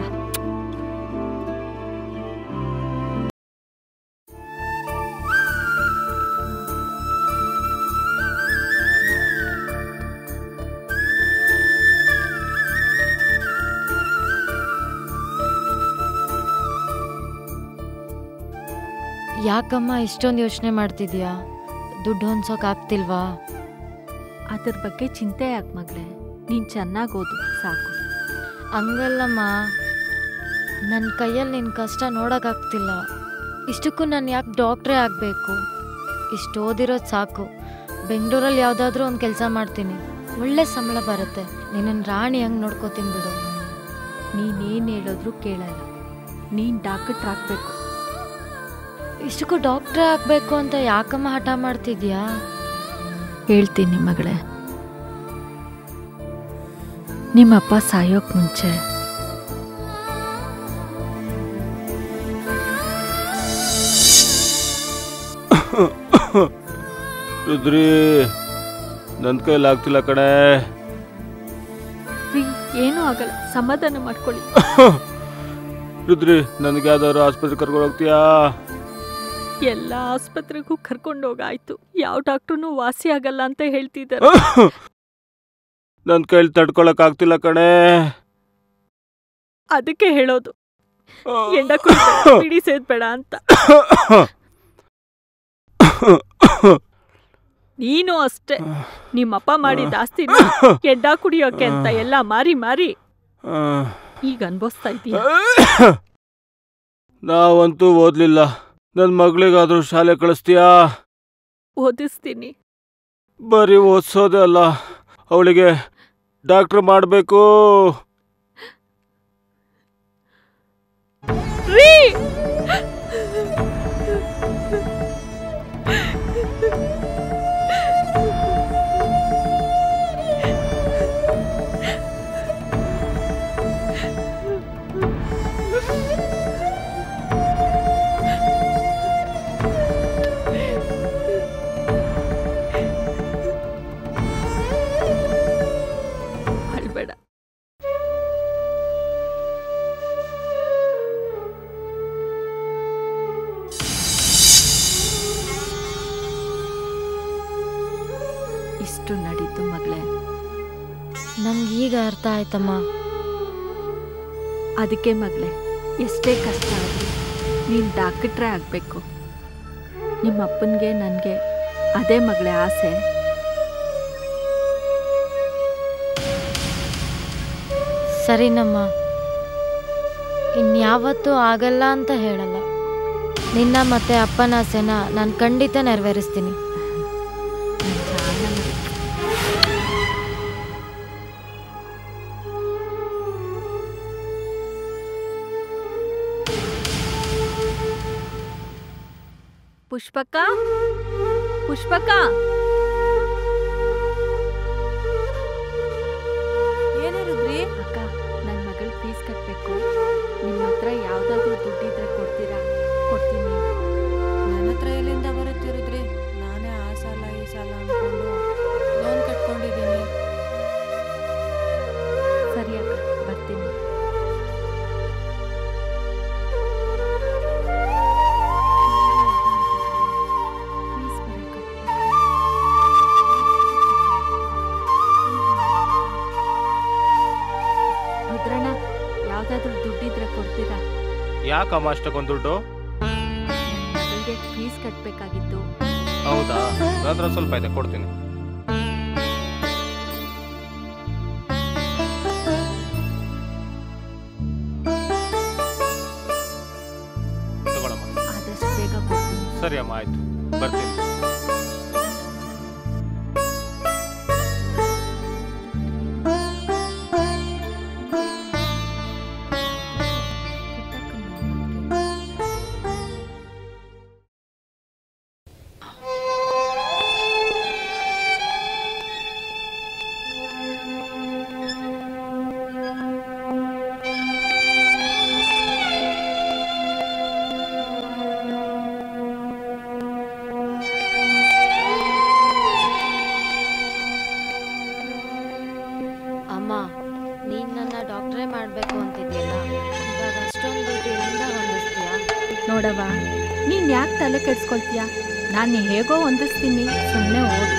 ಯಾಕಮ್ಮ ಇಷ್ಟೊಂದು ಯೋಚನೆ ಮಾಡ್ತಿದ್ಯಾ ದುಡ್ಡು ಹೊಂದ್ಸೋಕ್ ಆಗ್ತಿಲ್ವಾ ಅದ್ರ ಬಗ್ಗೆ ಚಿಂತೆ ಯಾಕೆ ಮಗಳೇ ನೀನ್ ಚೆನ್ನಾಗ್ ಓದು ಸಾಕು ಹಂಗಲ್ಲಮ್ಮ ನನ್ನ ಕೈಯಲ್ಲಿ ನಿನ್ನ ಕಷ್ಟ ನೋಡೋಕ್ಕಾಗ್ತಿಲ್ಲ ಇಷ್ಟಕ್ಕೂ ನಾನು ಯಾಕೆ ಡಾಕ್ಟ್ರೇ ಆಗಬೇಕು ಇಷ್ಟು ಓದಿರೋದು ಸಾಕು ಬೆಂಗಳೂರಲ್ಲಿ ಯಾವುದಾದ್ರೂ ಒಂದು ಕೆಲಸ ಮಾಡ್ತೀನಿ ಒಳ್ಳೆ ಸಂಬಳ ಬರುತ್ತೆ ನಿನ್ನನ್ನು ರಾಣಿ ಹಂಗೆ ನೋಡ್ಕೋತೀನಿ ಬಿಡು ನೀನೇನ್ ಹೇಳಿದ್ರು ಕೇಳಲ್ಲ ನೀನ್ ಡಾಕ್ಟರ್ ಆಗ್ಬೇಕು ಇಷ್ಟಕ್ಕೂ ಡಾಕ್ಟ್ರೇ ಆಗಬೇಕು ಅಂತ ಯಾಕಮ್ಮ ಹಠ ಮಾಡ್ತಿದ್ಯಾ ಹೇಳ್ತೀನಿ ಮಗಳೇ ನಿಮ್ಮಪ್ಪ ಸಾಯೋಕ್ ಮುಂಚೆ ರುದ್ರಿ ನನ್ನ ಕೈಲಿ ಆಗ್ತಿಲ್ಲ ಕಣೆ ರೀ ಏನೂ ಆಗಲ್ಲ ಸಮಾಧಾನ ಮಾಡ್ಕೊಳ್ಳಿ ರುದ್ರಿ ನನಗೆ ಯಾವ್ದಾದ್ರು ಆಸ್ಪತ್ರೆ ಕರ್ಕೊಂಡು ಹೋಗ್ತೀಯಾ ಎಲ್ಲ ಆಸ್ಪತ್ರೆಗೂ ಕರ್ಕೊಂಡೋಗಾಯ್ತು ಯಾವ ಡಾಕ್ಟ್ರು ವಾಸಿ ಆಗಲ್ಲ ಅಂತ ಹೇಳ್ತಿದ್ದಾರೆ ನನ್ನ ಕೈಲಿ ತಡ್ಕೊಳಕ್ ಆಗ್ತಿಲ್ಲ ಕಣೆ ಅದಕ್ಕೆ ಹೇಳೋದು ಎಂಡ ಕುಡಿಬೇಡ, ಬಿಡಿ ಸೇದ್ಬೇಡ ಅಂತ ನೀನು ಅಷ್ಟೇ ನಿಮ್ಮಪ್ಪ ಮಾಡಿದ ಆಸ್ತಿನ ಎಡ್ಡ ಕುಡಿಯೋಕೆ ಅಂತ ಎಲ್ಲ ಮಾರಿ ಮಾರಿ ಈಗ ಅನ್ಭವಿಸ್ತಾ ಇದ್ದೀಯ ನಾವಂತೂ ಓದ್ಲಿಲ್ಲ ನನ್ನ ಮಗಳಿಗಾದ್ರೂ ಶಾಲೆ ಕಳಿಸ್ತೀಯಾ ಓದಿಸ್ತೀನಿ ಬರೀ ಓದಿಸೋದೇ ಅಲ್ಲ ಅವಳಿಗೆ ಡಾಕ್ಟ್ರ್ ಮಾಡಬೇಕು ರೀ ಅಳ್ಬೇಡ ಇಷ್ಟು ನಡೀತು ಮಗಳೇ ನಂಗೆ ಈಗ ಅರ್ಥ ಆಯ್ತಮ್ಮ ಅದಕ್ಕೆ ಮಗಳೇ ಎಷ್ಟೇ ಕಷ್ಟ ಆಗಲಿ ನೀನು ಡಾಕ್ಟ್ರೇ ಆಗಬೇಕು ನಿಮ್ಮ ಅಪ್ಪನಿಗೆ ನನಗೆ ಅದೇ ಮಗಳೇ ಆಸೆ ಸರಿನಮ್ಮ ಇನ್ಯಾವತ್ತೂ ಆಗಲ್ಲ ಅಂತ ಹೇಳಲ್ಲ ನಿನ್ನ ಮತ್ತೆ ಅಪ್ಪನ ಆಸೆನ ನಾನು ಖಂಡಿತ ನೆರವೇರಿಸ್ತೀನಿ ನನ್ ಜಾಣ ಮಗ. ಪುಷ್ಪಕ್ಕ ಪುಷ್ಪಕ್ಕ ಏನಿರುದ್ರಿ ಅಕ್ಕ ನನ್ನ ಮಗಳ ಫೀಸ್ ಕಟ್ಟಬೇಕು ನಿಮ್ಮ ಹತ್ರ ಯಾವ್ದಾದ್ರು ದುಡ್ಡಿದ್ರೆ ಕೊಡ್ತೀರಾ ಕೊಡ್ತೀನಿ ನನ್ನ ಹತ್ರ ಎಲ್ಲಿಂದ ಬರುತ್ತಿರುದ್ರಿ ನಾನೇ ಆ ಸಾಲ ಈ ಸಾಲ ಅನ್ಕೊಂಡು ಲೋನ್ ಕಟ್ಕೊಂಡಿದ್ದೀನಿ ಸರಿ ಅಕ್ಕ ಬರ್ತೀನಿ ಫೀಸ್ ಬೇರೆ ಕಟ್ಬೇಕು. ರುದ್ರಣ್ಣ ಯಾವ್ದಾದ್ರು ದುಡ್ಡಿದ್ರೆ ಕೊಡ್ತೀರಾ ಯಾಕಮ್ಮ ಅಷ್ಟಕ್ಕೊಂದು ದುಡ್ಡು ನನ್ನ ಮಗಳ ಮಗಳಿಗೆ ಫೀಸ್ ಕಟ್ಟಬೇಕಾಗಿತ್ತು ಹೌದಾ ನನ್ನ ಹತ್ರ ಸ್ವಲ್ಪ ಇದೆ ಕೊಡ್ತೀನಿ ತಗೊಳಮ್ಮ ಆದಷ್ಟು ಬೇಗ ಕೊಡ್ತೀನಿ ಸರಿ ಅಮ್ಮ ಆಯ್ತು ಬರ್ತೀನಿ ಅಮ್ಮ ನೀನ್ ನನ್ನ ಡಾಕ್ಟ್ರೇ ಮಾಡ್ಬೇಕು ಅಂತಿದ್ಯಲ್ಲ ಇವಾಗ ಅಷ್ಟೊಂದು ದುಡ್ಡು ಎಲ್ಲಿಂದ ಹೊಂದಿಸ್ತೀಯಾ ನೋಡವ್ವ ನೀನ್ ಯಾಕೆ ತಲೆ ಕೆಡ್ಸ್ಕೊಳ್ತೀಯ ನಾನು ಹೇಗೋ ಹೊಂದಿಸ್ತೀನಿ ಸುಮ್ಮನೆ ಓದ್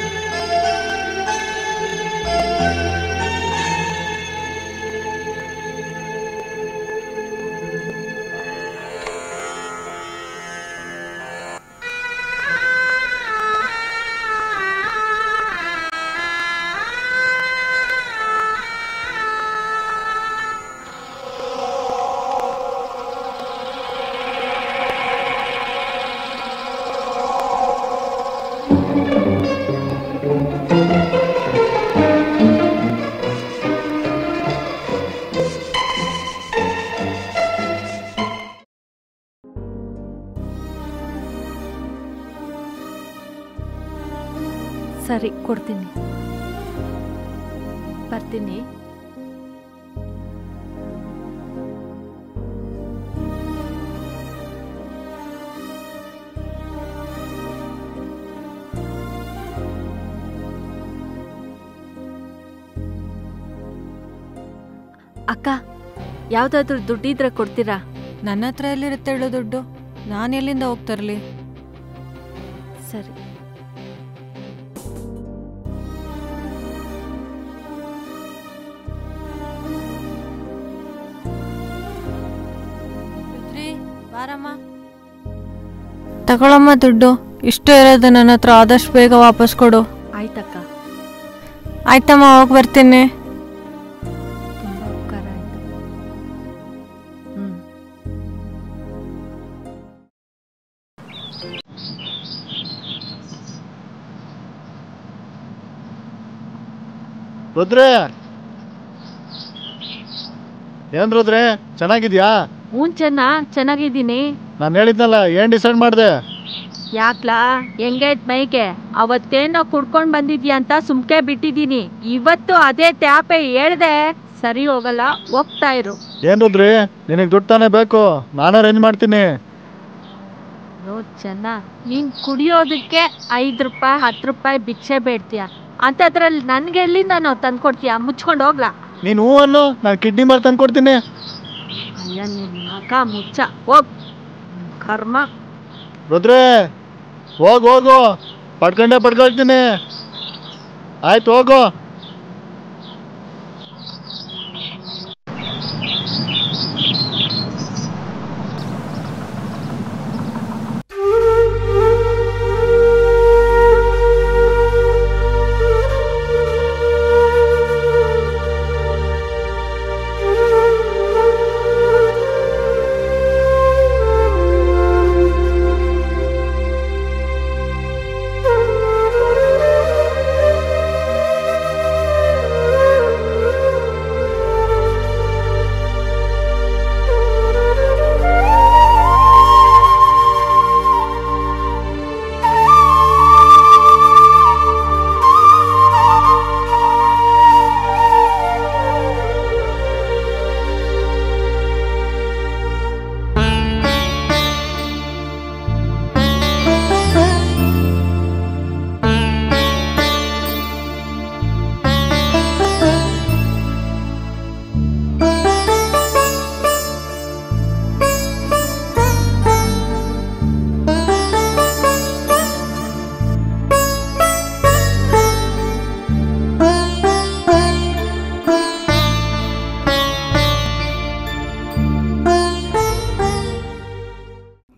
ಸರಿ ಕೊಡ್ತೀನಿ ಬರ್ತೀನಿ ಅಕ್ಕ ಯಾವ್ದಾದ್ರು ದುಡ್ಡಿದ್ರೆ ಕೊಡ್ತೀರಾ ನನ್ನ ಹತ್ರ ಎಲ್ಲಿರುತ್ತೆ ಹೇಳು ದುಡ್ಡು ನಾನು ಎಲ್ಲಿಂದ ಹೋಗ್ತರ್ಲಿ ಸರಿ ರುದ್ರಿ ಬಾರಮ್ಮ ತಗೊಳಮ್ಮ ದುಡ್ಡು ಇಷ್ಟು ಇರೋದು ನನ್ನ ಹತ್ರ ಆದಷ್ಟು ಬೇಗ ವಾಪಸ್ ಕೊಡು ಆಯ್ತಕ್ಕ ಆಯ್ತಮ್ಮ ಹೋಗಿ ಬರ್ತೀನಿ ತುಂಬಾ ಉಪಕಾರ ಆಯ್ತು ಹ್ಮ್ ರುದ್ರೆ ಏನ್ ರುದ್ರೆ ಚೆನ್ನಾಗಿದ್ಯಾ ಹ್ಞೂ ಚೆನ್ನ ಚೆನ್ನಾಗಿದ್ದೀನಿ ನಾನು ಹೇಳಿದ್ನಲ್ಲ ಏನ್ ಡಿಸೈಡ್ ಮಾಡಿದೆ ಯಾಕ್ಲಾ ಹೆಂಗೈತ್ ಮೈಗೆ ಅವತ್ತೇನೋ ಕುಡ್ಕೊಂಡ್ ಬಂದಿದ್ಯಾ ಅಂತ ಸುಮ್ಕೆ ಬಿಟ್ಟಿದೀನಿ ಇವತ್ತು ಅದೇ ಟ್ಯಾಪೆ ಹೇಳ್ದೆ ಸರಿ ಹೋಗಲ್ಲ ಹೋಗ್ತಾ ಇರು ಏನ್ ರುದ್ರಿ ನಿನಗೆ ದುಡ್ಡು ತಾನೇ ಬೇಕು ನಾನು ಅರೇಂಜ್ ಮಾಡ್ತೀನಿ ನೋ ಚೆನ್ನ ನೀನ್ ಕುಡಿಯೋದಕ್ಕೆ ಐದು ರೂಪಾಯಿ ಹತ್ತು ರೂಪಾಯಿ ಭಿಕ್ಷೆ ಬೇಡ್ತೀಯ ಅಂಥದ್ರಲ್ಲಿ ನನ್ಗೆ ಎಲ್ಲಿಂದ ನಾವು ತಂದ್ಕೊಡ್ತೀಯ ಮುಚ್ಕೊಂಡು ಹೋಗ್ಲಾ ನೀನು ಹೂ ಅನ್ನು ನಾನು ಕಿಡ್ನಿ ಮಾರ್ ತಂದು ಕೊಡ್ತೀನಿ ಅಯ್ಯ ನಿನ್ನ ಮಕ ಮುಚ್ಚ ಹೋಗ್ ಕರ್ಮ ರುದ್ರೆ ಹೋಗು ಹೋಗು ಪಡ್ಕೊಂಡೇ ಪಡ್ಕೊಳ್ತೀನಿ ಆಯ್ತು ಹೋಗು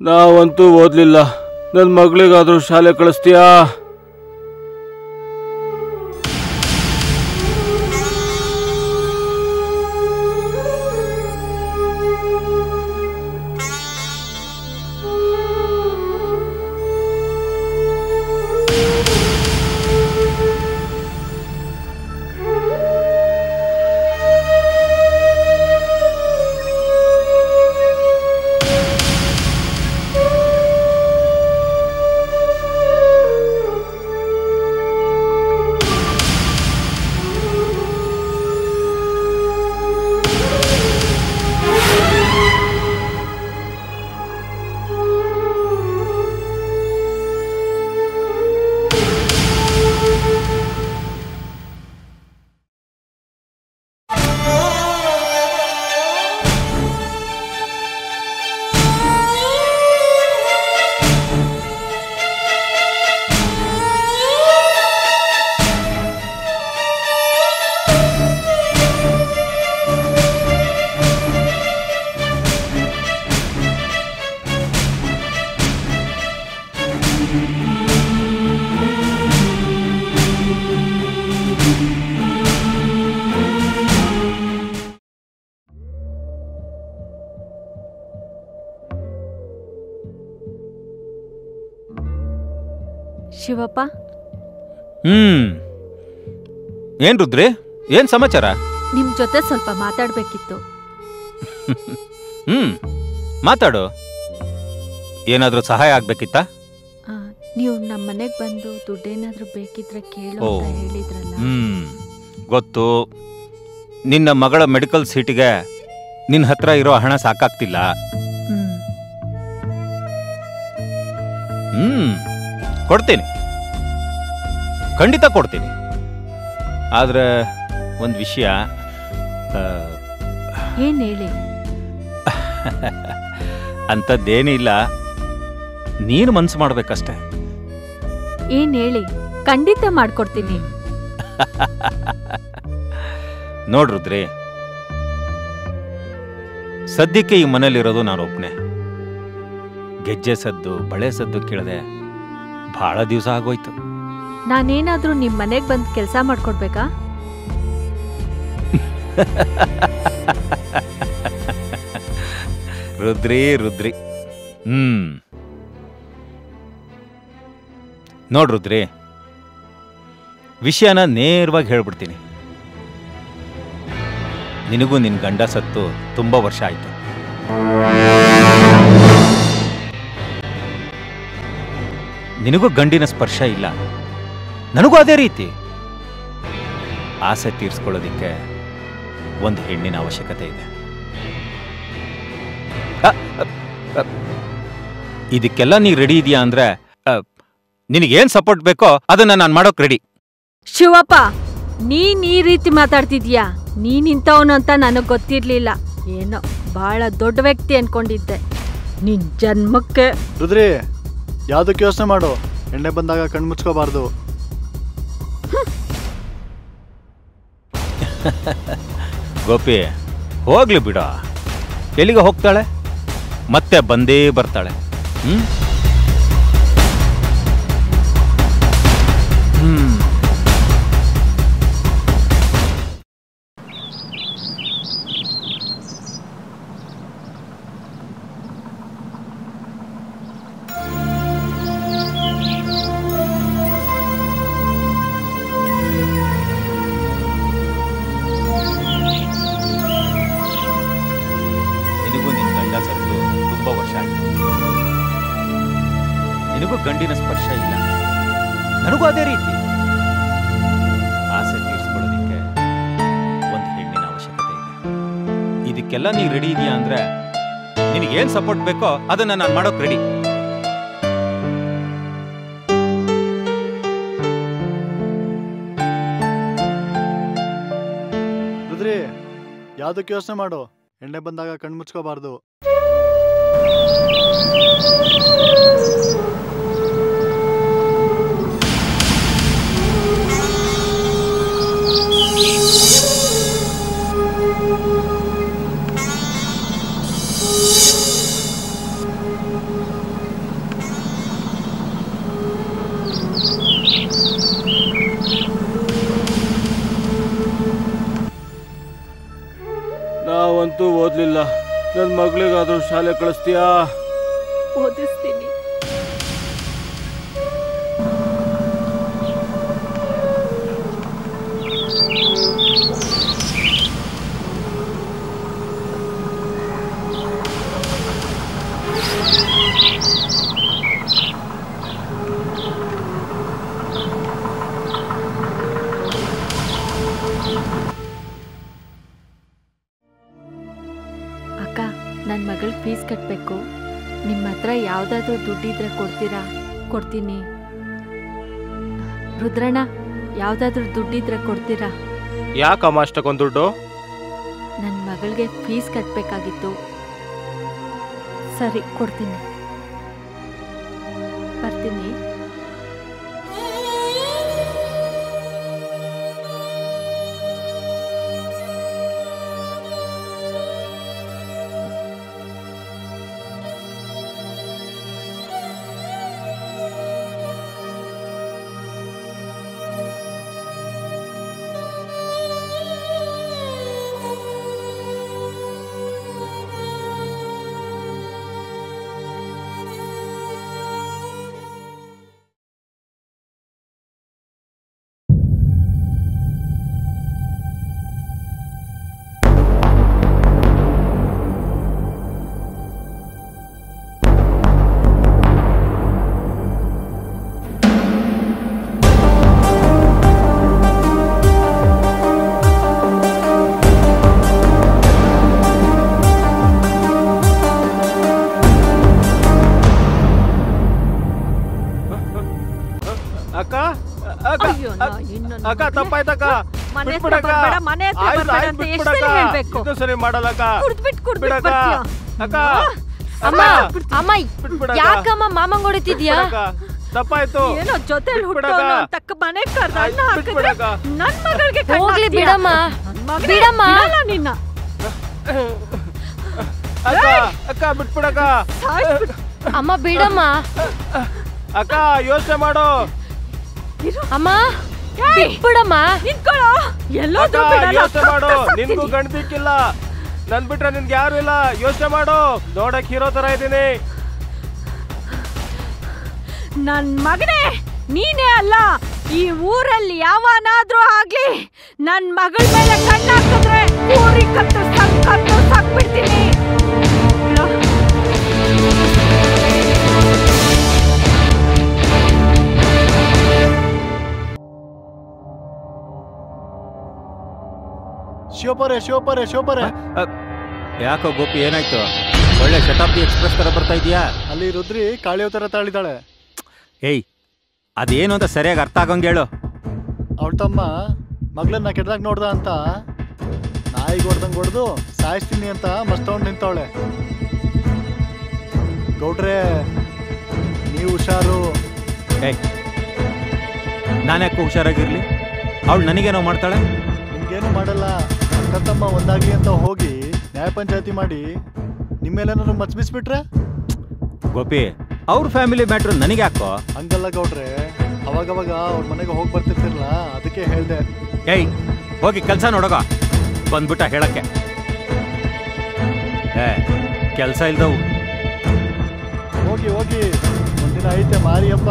ನಾವಂತೂ ಓದ್ಲಿಲ್ಲ ನನ್ನ ಮಗಳಿಗಾದ್ರೂ ಶಾಲೆ ಕಳಿಸ್ತೀಯಾ ಶಿವಪ್ಪ ಹ್ಮ್ ಏನ್ ರುದ್ರಿ ಏನ್ ಸಮಾಚಾರ ನಿಮ್ ಜೊತೆ ಸ್ವಲ್ಪ ಮಾತಾಡ್ಬೇಕಿತ್ತು ಹ್ಮ್ ಮಾತಾಡು ಏನಾದ್ರೂ ಸಹಾಯ ಆಗ್ಬೇಕಿತ್ತಾ ಆ, ನೀವು ನಮ್ಮ ಮನೆಗ್ ಬಂದು ದುಡ್ಡೇನಾದ್ರೂ ಬೇಕಿದ್ರೆ ಕೇಳು ಓ. ಅಂತ ಹೇಳಿದ್ರಲ್ಲ ಹ್ಮ್ ಗೊತ್ತು ನಿನ್ನ ಮಗಳ ಮೆಡಿಕಲ್ ಸೀಟಿಗೆ ನಿನ್ನ ಹತ್ರ ಇರೋ ಹಣ ಸಾಕಾಗ್ತಿಲ್ಲ ಹ್ಮ್ ಹ್ಮ್ ಕೊಡ್ತೀನಿ ಖಂಡಿತ ಕೊಡ್ತೀನಿ ಆದ್ರೆ ಒಂದು ವಿಷಯ ಆ, ಏನ್ ಹೇಳಿ ಅಂಥದ್ದೇನಿಲ್ಲ ನೀನು ಮನ್ಸು ಮಾಡ್ಬೇಕಷ್ಟೆ ಏನ್ ಹೇಳಿ ಖಂಡಿತ ಮಾಡ್ಕೊಡ್ತೀನಿ ನೋಡ್ರುದ್ರಿ ಸದ್ಯಕ್ಕೆ ಈ ಮನೇಲಿರೋದು ನಾನೊಬ್ನೇ ಗೆಜ್ಜೆ ಸದ್ದು ಬಳೆ ಸದ್ದು ಕೇಳದೆ ಬಹಳ ದಿವಸ ಆಗೋಯ್ತು ನಾನೇನಾದ್ರೂ ನಿಮ್ ಮನೆಗ್ ಬಂದ್ ಕೆಲ್ಸ ಮಾಡ್ಕೊಡ್ಬೇಕಾ ರುದ್ರಿ ರುದ್ರಿ ಹ್ಮ್ ನೋಡ್ ರುದ್ರಿ ವಿಷಯನ ನೇರವಾಗಿ ಹೇಳ್ಬಿಡ್ತೀನಿ ನಿನಗೂ ನಿನ್ ಗಂಡ ಸತ್ತು ತುಂಬಾ ವರ್ಷ ಆಯ್ತು ನಿನಗೂ ಗಂಡಿನ ಸ್ಪರ್ಶ ಇಲ್ಲ ನನಗೂ ಅದೇ ರೀತಿ ಆಸೆ ತೀರ್ಸ್ಕೊಳ್ಳೋದಿಕ್ಕೆ ಒಂದು ಹೆಣ್ಣಿನ ಅವಶ್ಯಕತೆ ಇದೆ ಅ, ಅ, ಅ, ಇದಕ್ಕೆಲ್ಲ ನೀ ರೆಡಿ ಇದೆಯಾ ಅಂದ್ರೆ ಅ, ನಿನಗೇನ್ ಸಪೋರ್ಟ್ ಬೇಕೋ ಅದನ್ನ ನಾನು ಮಾಡೋಕ್ ರೆಡಿ ಶಿವಪ್ಪ ನೀನ್ ಈ ರೀತಿ ಮಾತಾಡ್ತಿದ್ಯಾ ನೀನ್ ಇಂಥವನು ಅಂತ ನನಗ್ ಗೊತ್ತಿರ್ಲಿಲ್ಲ ಏನೋ ಬಹಳ ದೊಡ್ಡ ವ್ಯಕ್ತಿ ಅನ್ಕೊಂಡಿದ್ದೆ ನಿನ್ ಜನ್ಮಕ್ಕೆ ರುದ್ರಿ ಯಾವ್ದಕ್ಕೆ ಯೋಚನೆ ಮಾಡು ಎಣ್ಣೆ ಬಂದಾಗ ಕಣ್ಣು ಮುಚ್ಕೋಬಾರ್ದು ಗೋಪಿ ಹೋಗ್ಲಿ ಬಿಡ ಎಲ್ಲಿಗೆ ಹೋಗ್ತಾಳೆ ಮತ್ತೆ ಬಂದೇ ಬರ್ತಾಳೆ ಹ್ಮ್ ಹ್ಮ್ ನಿನಗೂ ನಿನ್ ಗಂಡ ಸತ್ತು ತುಂಬಾ ವರ್ಷ ಆಯ್ತು ನಿನಗೂ ಗಂಡಿನ ಸ್ಪರ್ಶ ಇಲ್ಲ ನನಗೂ ಅದೇ ರೀತಿ ಆಸೆ ತೀರ್ಸ್ಕೊಳ್ಳೋದಿಕ್ಕೆ ಒಂದು ಹೆಣ್ಣಿನ ಅವಶ್ಯಕತೆ ಇದೆ ಇದಕ್ಕೆಲ್ಲ ನೀ ರೆಡಿ ಇದೆಯಾ ಅಂದ್ರೆ ನಿನಗೇನ್ ಸಪೋರ್ಟ್ ಬೇಕೋ ಅದನ್ನ ನಾನು ಮಾಡೋಕ್ ರೆಡಿ ರುದ್ರಿ ಯಾವ್ದಕ್ಕೆ ಯೋಚನೆ ಮಾಡು ಎಣ್ಣೆ ಬಂದಾಗ ಕಣ್ಣು ಮುಚ್ಕೋಬಾರ್ದು ನಾನಂತೂ ಓದ್ಲಿಲ್ಲ ನನ್ನ ಮಗಳಿಗಾದ್ರೂ ಶಾಲೆ ಕಳಿಸ್ತೀಯಾ ಓದಿಸ್ತೀನಿ ಅಕ್ಕ ನನ್ನ ಮಗಳ ಫೀಸ್ ಕಟ್ಟಬೇಕು ನಿಮ್ಮ ಹತ್ರ ಯಾವುದಾದ್ರೂ ದುಡ್ಡಿದ್ರೆ ಕೊಡ್ತೀರಾ ಕೊಡ್ತೀನಿ ರುದ್ರಣ್ಣ ಯಾವುದಾದ್ರೂ ದುಡ್ಡಿದ್ರೆ ಕೊಡ್ತೀರಾ ಯಾಕಮ್ಮ ಅಷ್ಟಕ್ಕೊಂದು ದುಡ್ಡು ನನ್ನ ಮಗಳಿಗೆ ಫೀಸ್ ಕಟ್ಟಬೇಕಾಗಿತ್ತು ಸರಿ ಕೊಡ್ತೀನಿ ಬರ್ತೀನಿ ಅಕ್ಕ ಅಕ್ಕ ಅಯ್ಯೋ, ನಾ ಇನ್ನೊಂದು ಅಕ್ಕ ತಪ್ಪಾಯ್ತಕ್ಕ ಮನೆ ಹತ್ರ ಬಿಟ್ಬಿಡಕ್ಕ. ಬರ್ಬೇಡ, ಮನೆ ಹತ್ರ ಆಯ್ತು, ಬರ್ಬೇಡ ಆಯ್ತು, ಅಂತ ಎಷ್ಟ್ ಬಿಟ್ಬಿಡಕ್ಕ. ಸರಿ ಹೇಳ್ಬೇಕು? ಇನ್ನೂ ಸರಿ ಮಾಡಲ್ಲಕ್ಕ ಕುಡ್ದ್ಬಿಟ್ ಕುಡ್ದ್ಬಿಟ್ ಬಿಡಕ್ಕ ಬರ್ತೀಯ. ಅಕ್ಕ ಅಮ್ಮ ಅಕ್ಕ, ಅಮ್ಮ ಬಿಟ್ಬಿಡಕ್ಕ. ಯಾಕಮ್ಮ ಮಾಮಂಗ್ ಹೊಡಿತಿದ್ಯಾ ಬಿಟ್ಬಿಡಕ್ಕ. ತಪ್ಪಾಯ್ತು ಏನೋ ಜೊತೆಲಿ ಬಿಟ್ಬಿಡಕ್ಕ. ಹುಟ್ಟೋನು ತಕ್ಕ ಮನೆ ಕರ್ದ ಅನ್ನ ಹಾಕಿದ್ರೆ ಬಿಟ್ಬಿಡಕ್ಕ. ನನ್ ಮಗಳಿಗೆ ಕಣ್ಣ್ ಹೋಗ್ಲಿ ಹಾಕ್ತೀಯ? ಬಿಡಮ್ಮ ನನ್ ಮಗನೇ ಬಿಡಮ್ಮ. ಬಿಡಲ್ಲ ನಿನ್ನ ಅಕ್ಕ ಅಕ್ಕ ಬಿಟ್ಬಿಡಕ್ಕ ಸಾಯ್ಸ್ಬಿಡ್- ಅಮ್ಮ ಬಿಡಮ್ಮ ಅಕ್ಕ ಯೋಚನೆ ಮಾಡು ಇರು. ಅಮ್ಮ ಏಯ್, ಬಿಟ್ಬಿಡಮ್ಮ ನಿಂತ್ಕೊಳ್ಳೋ ಎಲ್ಲೋದ್ರೂ ಅಕ್ಕ ಬಿಡಲ್ಲ ಯೋಚನೆ ಮಾಡು ಕತ್ತ ನಿನ್ಗೂ ಸಾಕ್ತೀನಿ. ಗಂಡ್ದಿಕ್ಕಿಲ್ಲ ನನ್ ಬಿಟ್ರೆ ನಿನ್ಗೆ ಯಾರು ಇಲ್ಲ ಯೋಚನೆ ಮಾಡು ನೋಡಕ್ ಹೀರೋ ತರ ಇದ್ದೀನಿ ನನ್ ಮಗನೇ ನೀನೇ ಅಲ್ಲ ಈ ಊರಲ್ಲಿ ಯಾವನಾದ್ರೂ ಆಗ್ಲಿ ನನ್ ಮಗಳ ಮೇಲೆ ಕಣ್ಣು ಹಾಕಿದ್ರೆ ಊರಿ ಕತ್ತು ಸಾಕ್ ಕತ್ತು ಸಾಕ್ಬಿಡ್ತೀನಿ ಬಿಡು. ಶಿವಪರೆ ಶಿವಪರೆ ಶಿವಪರೆ ಯಾಕೋ ಗೋಪಿ ಏನಾಯ್ತು ಒಳ್ಳೆ ಶತಾಬ್ದಿ ಎಕ್ಸ್ಪ್ರೆಸ್ ತರ ಬರ್ತಾ ಇದೀಯಾ ಅಲ್ಲಿ ರುದ್ರಿ ಕಾಳಿಯವ್ ತರ ತಾಳಿದಾಳೆ ಏಯ್ ಅದೇನು ಅಂತ ಸರಿಯಾಗಿ ಅರ್ಥ ಆಗಂಗೆ ಹೇಳು ಅವಳ ತಮ್ಮ ಮಗಳನ್ನ ಕೆಟ್ಟದಾಗ ನೋಡ್ದ ಅಂತ ನಾಯಿಗೆ ಹೊಡ್ದಂಗೆ ಹೊಡೆದು ಸಾಯಿಸ್ತೀನಿ ಅಂತ ಮಸ್ತೊಂಡು ನಿಂತವಳೆ ಗೌಡ್ರೆ ನೀವು ಹುಷಾರು ಏಯ್ ನಾನ್ಯಾಕೆ ಹುಷಾರಾಗಿರ್ಲಿ ಅವಳು ನನಗೇನೋ ಮಾಡ್ತಾಳೆ ನಿಮ್ಗೇನು ಮಾಡಲ್ಲ ಅಕ್ಕ ತಮ್ಮ ಒಂದಾಗ್ಲಿ ಅಂತ ಹೋಗಿ ನ್ಯಾಯ ಪಂಚಾಯತಿ ಮಾಡಿ ನಿಮ್ಮೇಲೇನಾದ್ರು ಮಚ್ಬಿಸ್ಬಿಟ್ರೆ ಗೋಪಿ ಅವ್ರ ಫ್ಯಾಮಿಲಿ ಮ್ಯಾಟ್ರ್ ನನಗೆ ಯಾಕೋ ಹಂಗಲ್ಲ ಗೌಡ್ರೆ ಅವಾಗವಾಗ ಅವ್ರ ಮನೆಗೆ ಹೋಗಿ ಬರ್ತಿರ್ತಿರಲ್ಲ ಅದಕ್ಕೆ ಹೇಳ್ದೆ ಏಯ್ ಹೋಗಿ ಕೆಲಸ ನೋಡೋಗ ಬಂದ್ಬಿಟ್ಟ ಹೇಳಕ್ಕೆ ಏ ಕೆಲಸ ಇಲ್ದವು ಹೋಗಿ ಹೋಗಿ ಒಂದಿನ ಐತೆ ಮಾರಿ ಹಬ್ಬ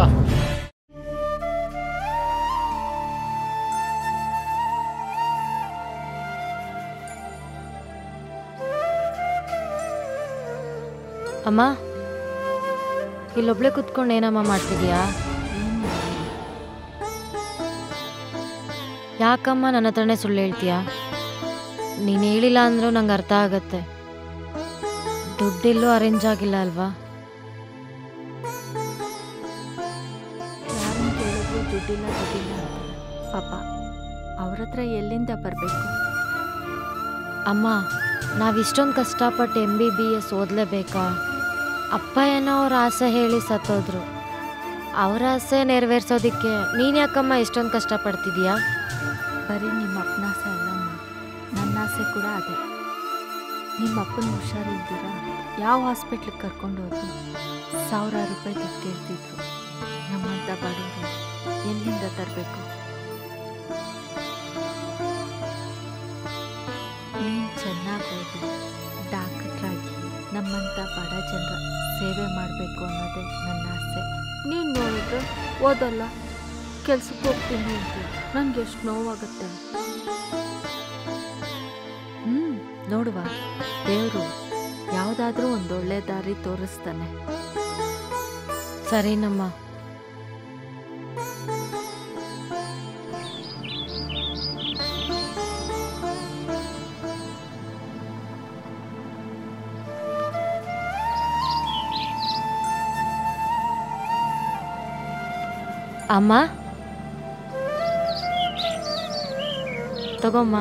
ಅಮ್ಮ ಇಲ್ಲೊಬ್ಳೆ ಕುತ್ಕೊಂಡು ಏನಮ್ಮ ಮಾಡ್ತಿದ್ಯಾ ಯಾಕಮ್ಮ ನನ್ನ ಹತ್ರನೇ ಸುಳ್ಳು ಹೇಳ್ತೀಯಾ ನೀನು ಹೇಳಿಲ್ಲ ಅಂದ್ರೂ ನಂಗೆ ಅರ್ಥ ಆಗತ್ತೆ ದುಡ್ಡೆಲ್ಲೂ ಅರೇಂಜ್ ಆಗಿಲ್ಲ ಅಲ್ವಾ ಯಾರನ್ನ ಕೇಳಿದ್ರು ದುಡ್ಡಿಲ್ಲ ದುಡ್ಡಿಲ್ಲ ಅಂತಾರೆ. ಪಾಪ ಅವ್ರ ಹತ್ರ ಎಲ್ಲಿಂದ ಬರಬೇಕು ಅಮ್ಮ ನಾವಿಷ್ಟೊಂದು ಕಷ್ಟಪಟ್ಟು ಎಮ್ ಬಿ ಬಿ ಎಸ್ ಓದಲೇಬೇಕಾ ಅಪ್ಪ ಏನೋ ಅವ್ರ ಆಸೆ ಹೇಳಿ ಸತ್ತೋದ್ರು ಅವ್ರ ಆಸೆ ನೆರವೇರ್ಸೋದಕ್ಕೆ ನೀನು ಯಾಕಮ್ಮ ಇಷ್ಟೊಂದು ಕಷ್ಟಪಡ್ತಿದ್ಯಾ ಬರೀ ನಿಮ್ಮ ಅಪ್ಪನ ಆಸೆ ಅಲ್ಲಮ್ಮ ನನ್ನ ಆಸೆ ಕೂಡ ಅದೇ ನಿಮ್ಮ ಅಪ್ಪನ ಹುಷಾರಿಲ್ದಿರ ಯಾವ ಹಾಸ್ಪಿಟ್ಲಿಗೆ ಕರ್ಕೊಂಡು ಹೋದ್ರು ಸಾವಿರಾರು ರೂಪಾಯಿ ದುಡ್ಡು ಕೇಳ್ತಿದ್ರು ನಮ್ಮಂಥ ಬಡವರು ಎಲ್ಲಿಂದ ತರಬೇಕು ನೀನು ಚೆನ್ನಾಗಿ ಓದಿ ನಮ್ಮಂತ ಬಡ ಜನರ ಸೇವೆ ಮಾಡಬೇಕು ಅನ್ನೋದೇ ನನ್ನ ಆಸೆ ನೀನು ನೋಡಿದ್ರೆ ಓದಲ್ಲ ಕೆಲ್ಸಕ್ಕೆ ಹೋಗ್ತೀನಿ ಅಂತ ನನಗೆ ಎಷ್ಟು ನೋವಾಗುತ್ತೆ ಹ್ಞೂ ನೋಡುವ ದೇವರು ಯಾವುದಾದ್ರೂ ಒಂದೊಳ್ಳೆ ದಾರಿ ತೋರಿಸ್ತಾನೆ ಸರಿನಮ್ಮ ಅಮ್ಮ ತಗೊಮ್ಮ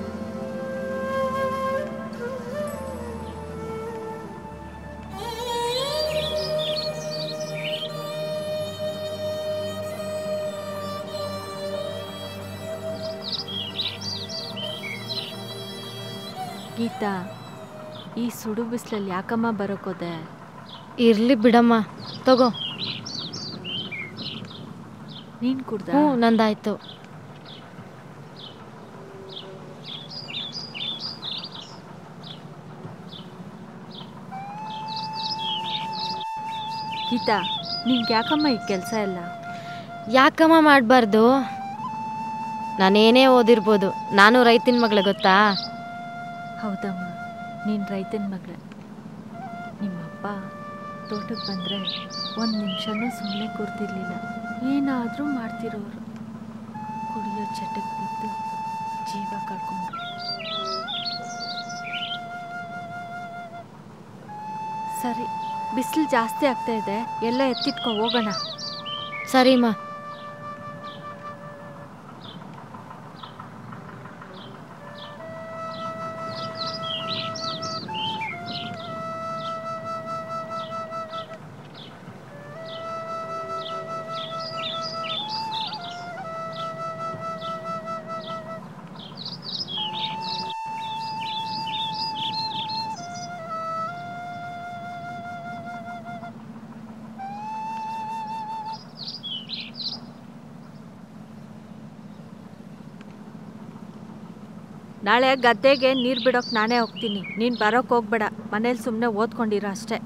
ಗೀತಾ ಈ ಸುಡು ಬಿಸಿಲಲ್ಲಿ ಯಾಕಮ್ಮ ಬರೋಕೋದೆ ಇರ್ಲಿ ಬಿಡಮ್ಮ ತಗೋ ನೀನು ಕುಡ್ದ ಹ್ಞೂ ನಂದಾಯ್ತು ಗೀತಾ ನಿಂಗೆ ಯಾಕಮ್ಮ ಈ ಕೆಲಸ ಎಲ್ಲ ಯಾಕಮ್ಮ ಮಾಡಬಾರ್ದು ನಾನೇನೇ ಓದಿರ್ಬೋದು ನಾನು ರೈತಿನ ಮಗಳ ಗೊತ್ತಾ ಹೌದಮ್ಮ ನೀನು ರೈತನ ಮಗಳೇ ನಿಮ್ಮಪ್ಪ ತೋಟಕ್ಕೆ ಬಂದರೆ ಒಂದು ನಿಮಿಷನೂ ಸುಮ್ಮನೆ ಕೂರ್ತಿರ್ಲಿಲ್ಲ ಏನಾದರೂ ಮಾಡ್ತಿರೋರು ಕುಡಿಯೋ ಚಟಕ್ಕೆ ಬಿದ್ದು ಜೀವ ಕಳ್ಕೊಂಡ್ರು ಸರಿ ಬಿಸಿಲು ಜಾಸ್ತಿ ಆಗ್ತಾ ಇದೆ ಎಲ್ಲ ಎತ್ತಿಟ್ಕೊ ಹೋಗೋಣ ಸರಿಮ್ಮ ನಾಳೆ ಗದ್ದೆಗೆ ನೀರು ಬಿಡೋಕೆ ನಾನೇ ಹೋಗ್ತೀನಿ ನೀನು ಬರೋಕ್ಕೆ ಹೋಗ್ಬೇಡ ಮನೇಲಿ ಸುಮ್ಮನೆ ಓದ್ಕೊಂಡಿರೋ ಅಷ್ಟೇ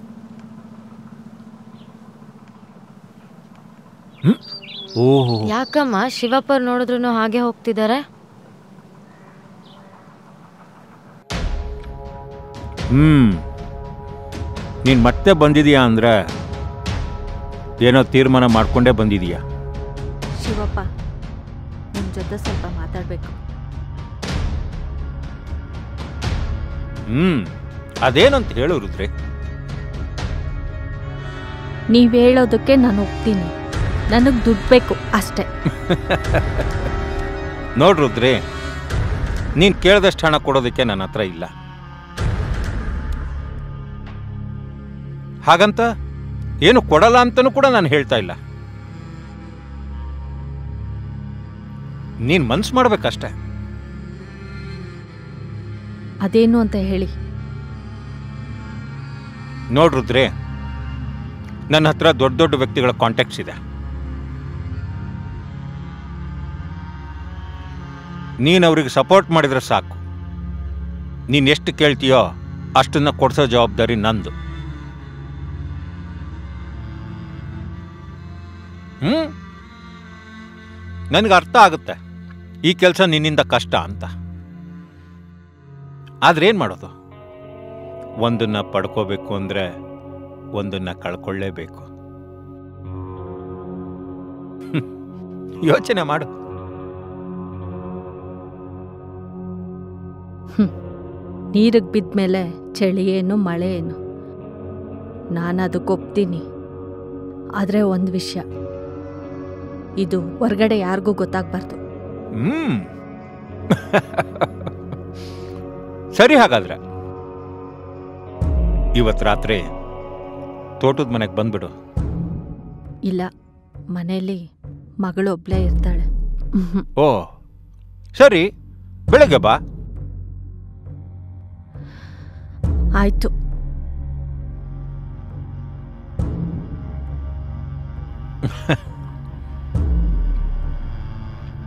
ಓಹೋ ಯಾಕಮ್ಮ ಶಿವಪ್ಪರ್ ನೋಡಿದ್ರು ಹಾಗೆ ಹೋಗ್ತಿದ್ದಾರೆ ಹ್ಮ್ ನೀನು ಮತ್ತೆ ಬಂದಿದೀಯಾ ಅಂದ್ರೆ ಏನೋ ತೀರ್ಮಾನ ಮಾಡ್ಕೊಂಡೇ ಬಂದಿದೀಯಾ ಶಿವಪ್ಪ ನಿಮ್ಮ ಜೊತೆ ಸ್ವಲ್ಪ ಮಾತಾಡಬೇಕು ಹ್ಮ್ ಅದೇನಂತ ಹೇಳು ರುದ್ರೆ ನೀವು ಹೇಳೋದಕ್ಕೆ ನಾನು ಒಪ್ತೀನಿ ನನಗೆ ದುಡ್ಡು ಬೇಕು ಅಷ್ಟೇ ನೋಡ್ ರುದ್ರೆ ನೀನು ಕೇಳಿದಷ್ಟು ಹಣ ಕೊಡೋದಕ್ಕೆ ನನ್ನ ಹತ್ರ ಇಲ್ಲ ಹಾಗಂತ ಏನು ಕೊಡಲ್ಲ ಅಂತನೂ ಕೂಡ ನಾನು ಹೇಳ್ತಾ ಇಲ್ಲ ನೀನ್ ಮನ್ಸು ಮಾಡ್ಬೇಕಷ್ಟೇ ಅದೇನು ಅಂತ ಹೇಳಿ ನೋಡ್ರುದ್ರೆ ನನ್ನ ಹತ್ರ ದೊಡ್ಡ ದೊಡ್ಡ ವ್ಯಕ್ತಿಗಳ ಕಾಂಟ್ಯಾಕ್ಟ್ಸ್ ಇದೆ ನೀನು ಅವ್ರಿಗೆ ಸಪೋರ್ಟ್ ಮಾಡಿದ್ರೆ ಸಾಕು ನೀನು ಎಷ್ಟು ಕೇಳ್ತೀಯೋ ಅಷ್ಟನ್ನ ಕೊಡ್ಸೋ ಜವಾಬ್ದಾರಿ ನಂದು ಹ್ಮ್ ನನಗೆ ಅರ್ಥ ಆಗುತ್ತೆ ಈ ಕೆಲಸ ನಿನ್ನಿಂದ ಕಷ್ಟ ಅಂತ ಆದ್ರೆ ಏನ್ ಮಾಡೋದು ಒಂದನ್ನ ಪಡ್ಕೋಬೇಕು ಅಂದ್ರೆ ಒಂದನ್ನ ಕಳ್ಕೊಳ್ಳೇಬೇಕು ಹ್ಮ್. ಯೋಚನೆ ಮಾಡು ನೀರಿಗೆ ಬಿದ್ದ ಮೇಲೆ ಚಳಿ ಏನು ಮಳೆ ಏನು ನಾನು ಅದಕ್ಕೆ ಒಪ್ತೀನಿ ಆದರೆ ಒಂದು ವಿಷಯ ಇದು ಹೊರ್ಗಡೆ ಯಾರಿಗೂ ಗೊತ್ತಾಗಬಾರ್ದು ಹ್ಮ್ ಸರಿ ಹಾಗಾದ್ರೆ ಇವತ್ ರಾತ್ರಿ ತೋಟದ ಮನೆಗೆ ಬಂದ್ಬಿಡು ಇಲ್ಲ ಮನೇಲಿ ಮಗಳೊಬ್ಳೇ ಇರ್ತಾಳೆ ಮ್ಹೂ. ಓ ಸರಿ ಬೆಳಗ್ಗೆ ಬಾ ಆಯ್ತು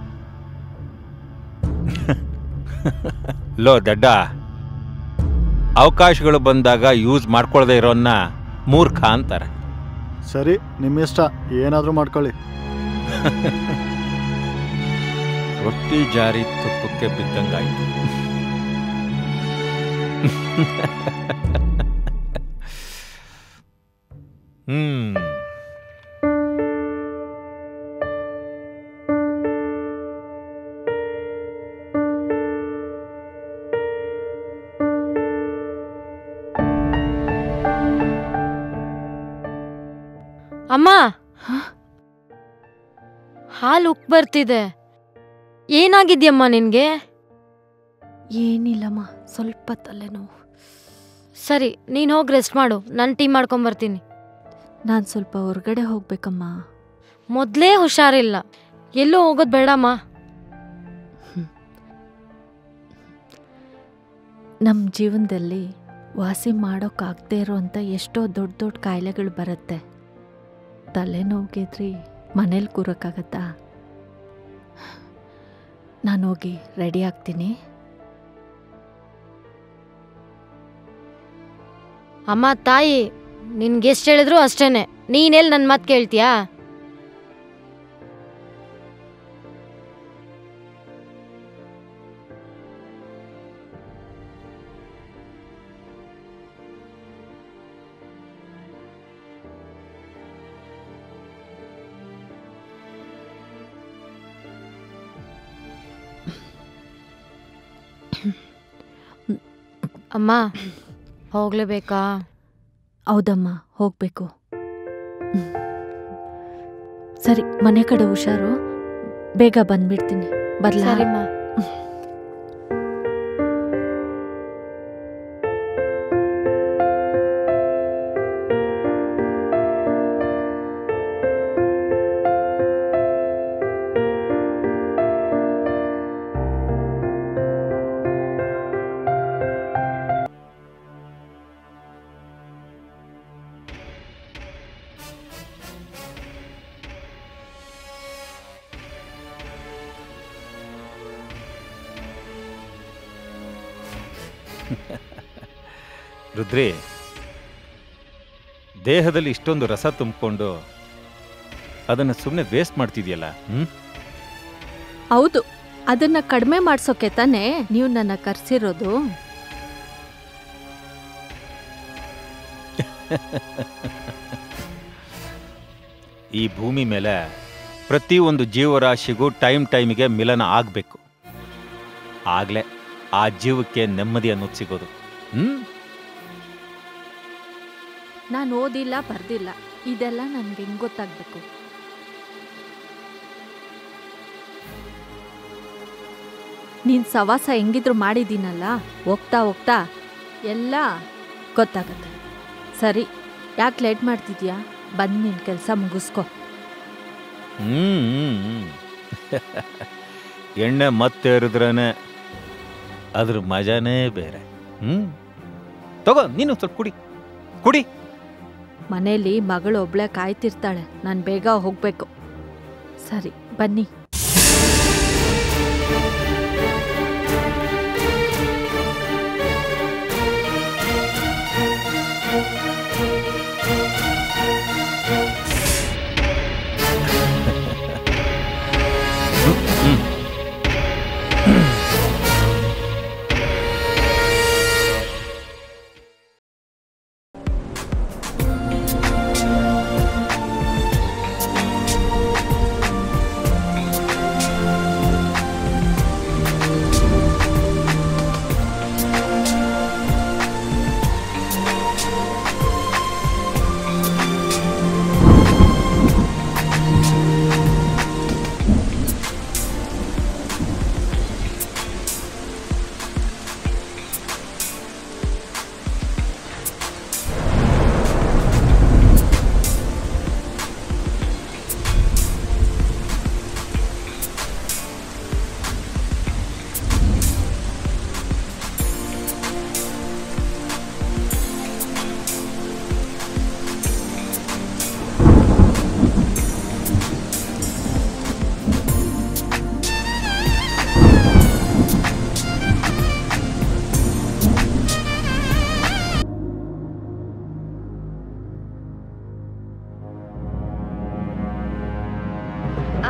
ಲೋ ದಡ್ಡ ಅವಕಾಶಗಳು ಬಂದಾಗ ಯೂಸ್ ಮಾಡ್ಕೊಳ್ಳದೆ ಇರೋನ್ನ ಮೂರ್ಖ ಅಂತಾರೆ ಸರಿ ನಿಮ್ಮ ಇಷ್ಟ ಏನಾದರೂ ಮಾಡ್ಕೊಳ್ಳಿ ರೊಟ್ಟಿ ಜಾರಿ ತುಪ್ಪಕ್ಕೆ ಬಿದ್ದಂಗಾಯ್ತು ಹ್ಮ್ ಅಮ್ಮ ಹಾಲು ಉಕ್ ಬರ್ತಿದೆ ಏನಾಗಿದ್ಯಮ್ಮ ನಿನ್ಗೆ ಏನಿಲ್ಲಮ್ಮ ಸ್ವಲ್ಪ ತಲೆನೋವು ಸರಿ ನೀನ್ ಹೋಗಿ ರೆಸ್ಟ್ ಮಾಡು ನಾನು ಟೀ ಮಾಡ್ಕೊಂಬರ್ತೀನಿ ನಾನು ಸ್ವಲ್ಪ ಹೊರಗಡೆ ಹೋಗ್ಬೇಕಮ್ಮ ಮೊದಲೇ ಹುಷಾರಿಲ್ಲ ಎಲ್ಲೂ ಹೋಗೋದು ಬೇಡಮ್ಮ ನಮ್ಮ ಜೀವನದಲ್ಲಿ ವಾಸಿ ಮಾಡೋಕ್ಕಾಗದೇ ಇರೋಂಥ ಎಷ್ಟೋ ದೊಡ್ಡ ದೊಡ್ಡ ಕಾಯಿಲೆಗಳು ಬರುತ್ತೆ ತಲೆನೋವಿಗೆದ್ರಿ ಮನೇಲಿ ಕೂರೋಕ್ಕಾಗತ್ತಾ ನಾನು ಹೋಗಿ ರೆಡಿ ಆಗ್ತೀನಿ ಅಮ್ಮ ತಾಯಿ ನಿನ್ಗೆ ಎಷ್ಟು ಹೇಳಿದ್ರು ಅಷ್ಟೇನೆ ನೀನೆಲ್ಲಿ ನನ್ನ ಮಾತು ಕೇಳ್ತೀಯಾ ಅಮ್ಮ ಹೋಗ್ಲೇಬೇಕಾ ಹೌದಮ್ಮ ಹೋಗಬೇಕು ಸರಿ ಮನೆ ಕಡೆ ಹುಷಾರು ಬೇಗ ಬಂದ್ಬಿಡ್ತೀನಿ ಬರ್ಲಾ ಸರಿಮ್ಮ ರುದ್ರಿ ದೇಹದಲ್ಲಿ ಇಷ್ಟೊಂದು ರಸ ತುಂಬಿಕೊಂಡು ಅದನ್ನು ಸುಮ್ಮನೆ ವೇಸ್ಟ್ ಮಾಡ್ತಿದ್ಯಲ್ಲ ಹ್ಮ್ ಹೌದು ಅದನ್ನ ಕಡಿಮೆ ಮಾಡ್ಸೋಕೆ ತಾನೇ ನೀವು ನನ್ನ ಕರ್ಸಿರೋದು ಈ ಭೂಮಿ ಮೇಲೆ ಪ್ರತಿಯೊಂದು ಜೀವರಾಶಿಗೂ ಟೈಮ್ ಟೈಮಿಗೆ ಮಿಲನ ಆಗಬೇಕು ಆಗಲೇ ಆ ಜೀವಕ್ಕೆ ನೆಮ್ಮದಿ ಅನ್ನೋದು ಸಿಗೋದು ಹ್ಮ್ ನಾನು ಓದಿಲ್ಲ ಬರ್ದಿಲ್ಲ ಇದೆಲ್ಲ ನನ್ಗೆ ಹೆಂಗ್ ಗೊತ್ತಾಗ್ಬೇಕು ನೀನ್ ಸವಾಸ ಹೆಂಗಿದ್ರು ಮಾಡಿದ್ದೀನಲ್ಲ ಹೋಗ್ತಾ ಹೋಗ್ತಾ ಎಲ್ಲ ಗೊತ್ತಾಗತ್ತೆ ಸರಿ ಯಾಕೆ ಲೇಟ್ ಮಾಡ್ತಿದ್ಯಾ ಬಂದು ನಿನ್ನ ಕೆಲಸ ಮುಗಿಸ್ಕೊ ಹ್ಮ್ ಹ್ಮ್, ಹ್ಮ್. ಎಣ್ಣೆ ಮತ್ತೆ ಎರಿದ್ರೇನೆ ಅದ್ರ ಮಜಾನೇ ಬೇರೆ ಹ್ಮ್ ತಗೋ ನೀನು ಸ್ವಲ್ಪ ಕುಡಿ ಕುಡಿ ಮನೇಲಿ ಮಗಳು ಒಬ್ಳೆ ಕಾಯ್ತಿರ್ತಾಳೆ ನಾನು ಬೇಗ ಹೋಗ್ಬೇಕು ಸರಿ ಬನ್ನಿ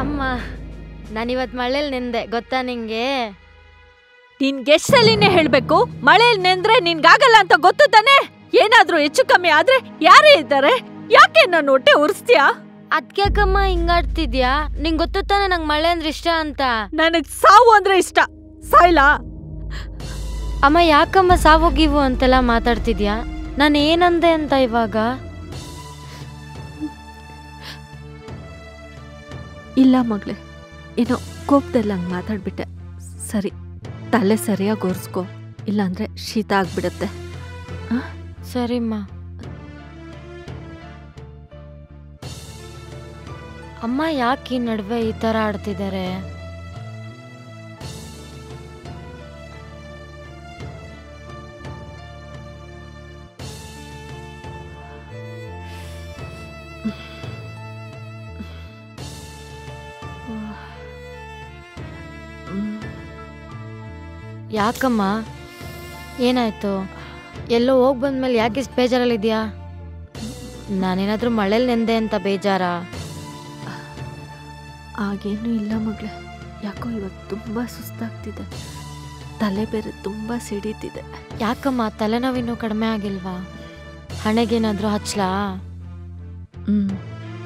ಅಮ್ಮ ನಾನಿವತ್ತು ಮಳೇಲಿ ನಿಂದೆ ಗೊತ್ತಾ ನಿಂಗೆ ನಿನ್ಗೆ ಸಲಿನೇ ಹೇಳ್ಬೇಕು ಮಳೆಯಲ್ಲಿ ನೆಂದ್ರೆ ನಿನ್ಗಾಗಲ್ಲ ಅಂತ ಗೊತ್ತು ತಾನೆ ಏನಾದ್ರೂ ಹೆಚ್ಚು ಕಮ್ಮಿ ಆದ್ರೆ ಯಾರೇ ಇದ್ದಾರೆ ಯಾಕೆ ನನ್ನ ಹೊಟ್ಟೆ ಉರಿಸ್ತೀಯಾ ಅದ್ಕ್ಯಾಕಮ್ಮ ಹಿಂಗಾಡ್ತಿದ್ಯಾ ನಿಂಗೆ ಗೊತ್ತು ತಾನೆ ನಂಗೆ ಮಳೆ ಅಂದ್ರೆ ಇಷ್ಟ ಅಂತ ನನಗ್ ಸಾವು ಅಂದ್ರೆ ಇಷ್ಟ ಸಾಯ್ಲಾ ಅಮ್ಮ ಯಾಕಮ್ಮ ಸಾವೋಗಿವು ಅಂತೆಲ್ಲ ಮಾತಾಡ್ತಿದ್ಯಾ ನಾನು ಏನಂದೆ ಅಂತ ಇವಾಗ ಇಲ್ಲ ಮಗಳೇ ಏನೋ ಕೋಪದಲ್ಲಿ ಹಂಗೆ ಮಾತಾಡ್ಬಿಟ್ಟೆ ಸರಿ ತಲೆ ಸರಿಯಾಗಿ ಒರೆಸ್ಕೊ ಇಲ್ಲಾಂದ್ರೆ ಶೀತ ಆಗ್ಬಿಡತ್ತೆ ಸರಿಮ್ಮ ಅಮ್ಮ ಯಾಕೆ ಈ ನಡುವೆ ಈ ಥರ ಆಡ್ತಿದ್ದಾರೆ ಯಾಕಮ್ಮ ಏನಾಯ್ತು ಎಲ್ಲೋ ಹೋಗಿ ಬಂದ್ಮೇಲೆ ಯಾಕೆ ಇಷ್ಟು ಬೇಜಾರಲ್ಲಿದ್ಯಾ ನಾನೇನಾದ್ರೂ ಮಳೇಲಿ ನೆಂದೆ ಅಂತ ಬೇಜಾರಾ ಆಗೇನೂ ಇಲ್ಲ ಮಗಳೇ ಯಾಕೋ ಇವತ್ತು ತುಂಬ ಸುಸ್ತಾಗ್ತಿದೆ ತಲೆ ಬೇರೆ ತುಂಬ ಸಿಡೀತಿದೆ ಯಾಕಮ್ಮ ತಲೆನೋವಿನ್ನೂ ಕಡಿಮೆ ಆಗಿಲ್ವಾ ಹಣೆಗೇನಾದ್ರೂ ಹಚ್ಲಾ ಹ್ಞೂ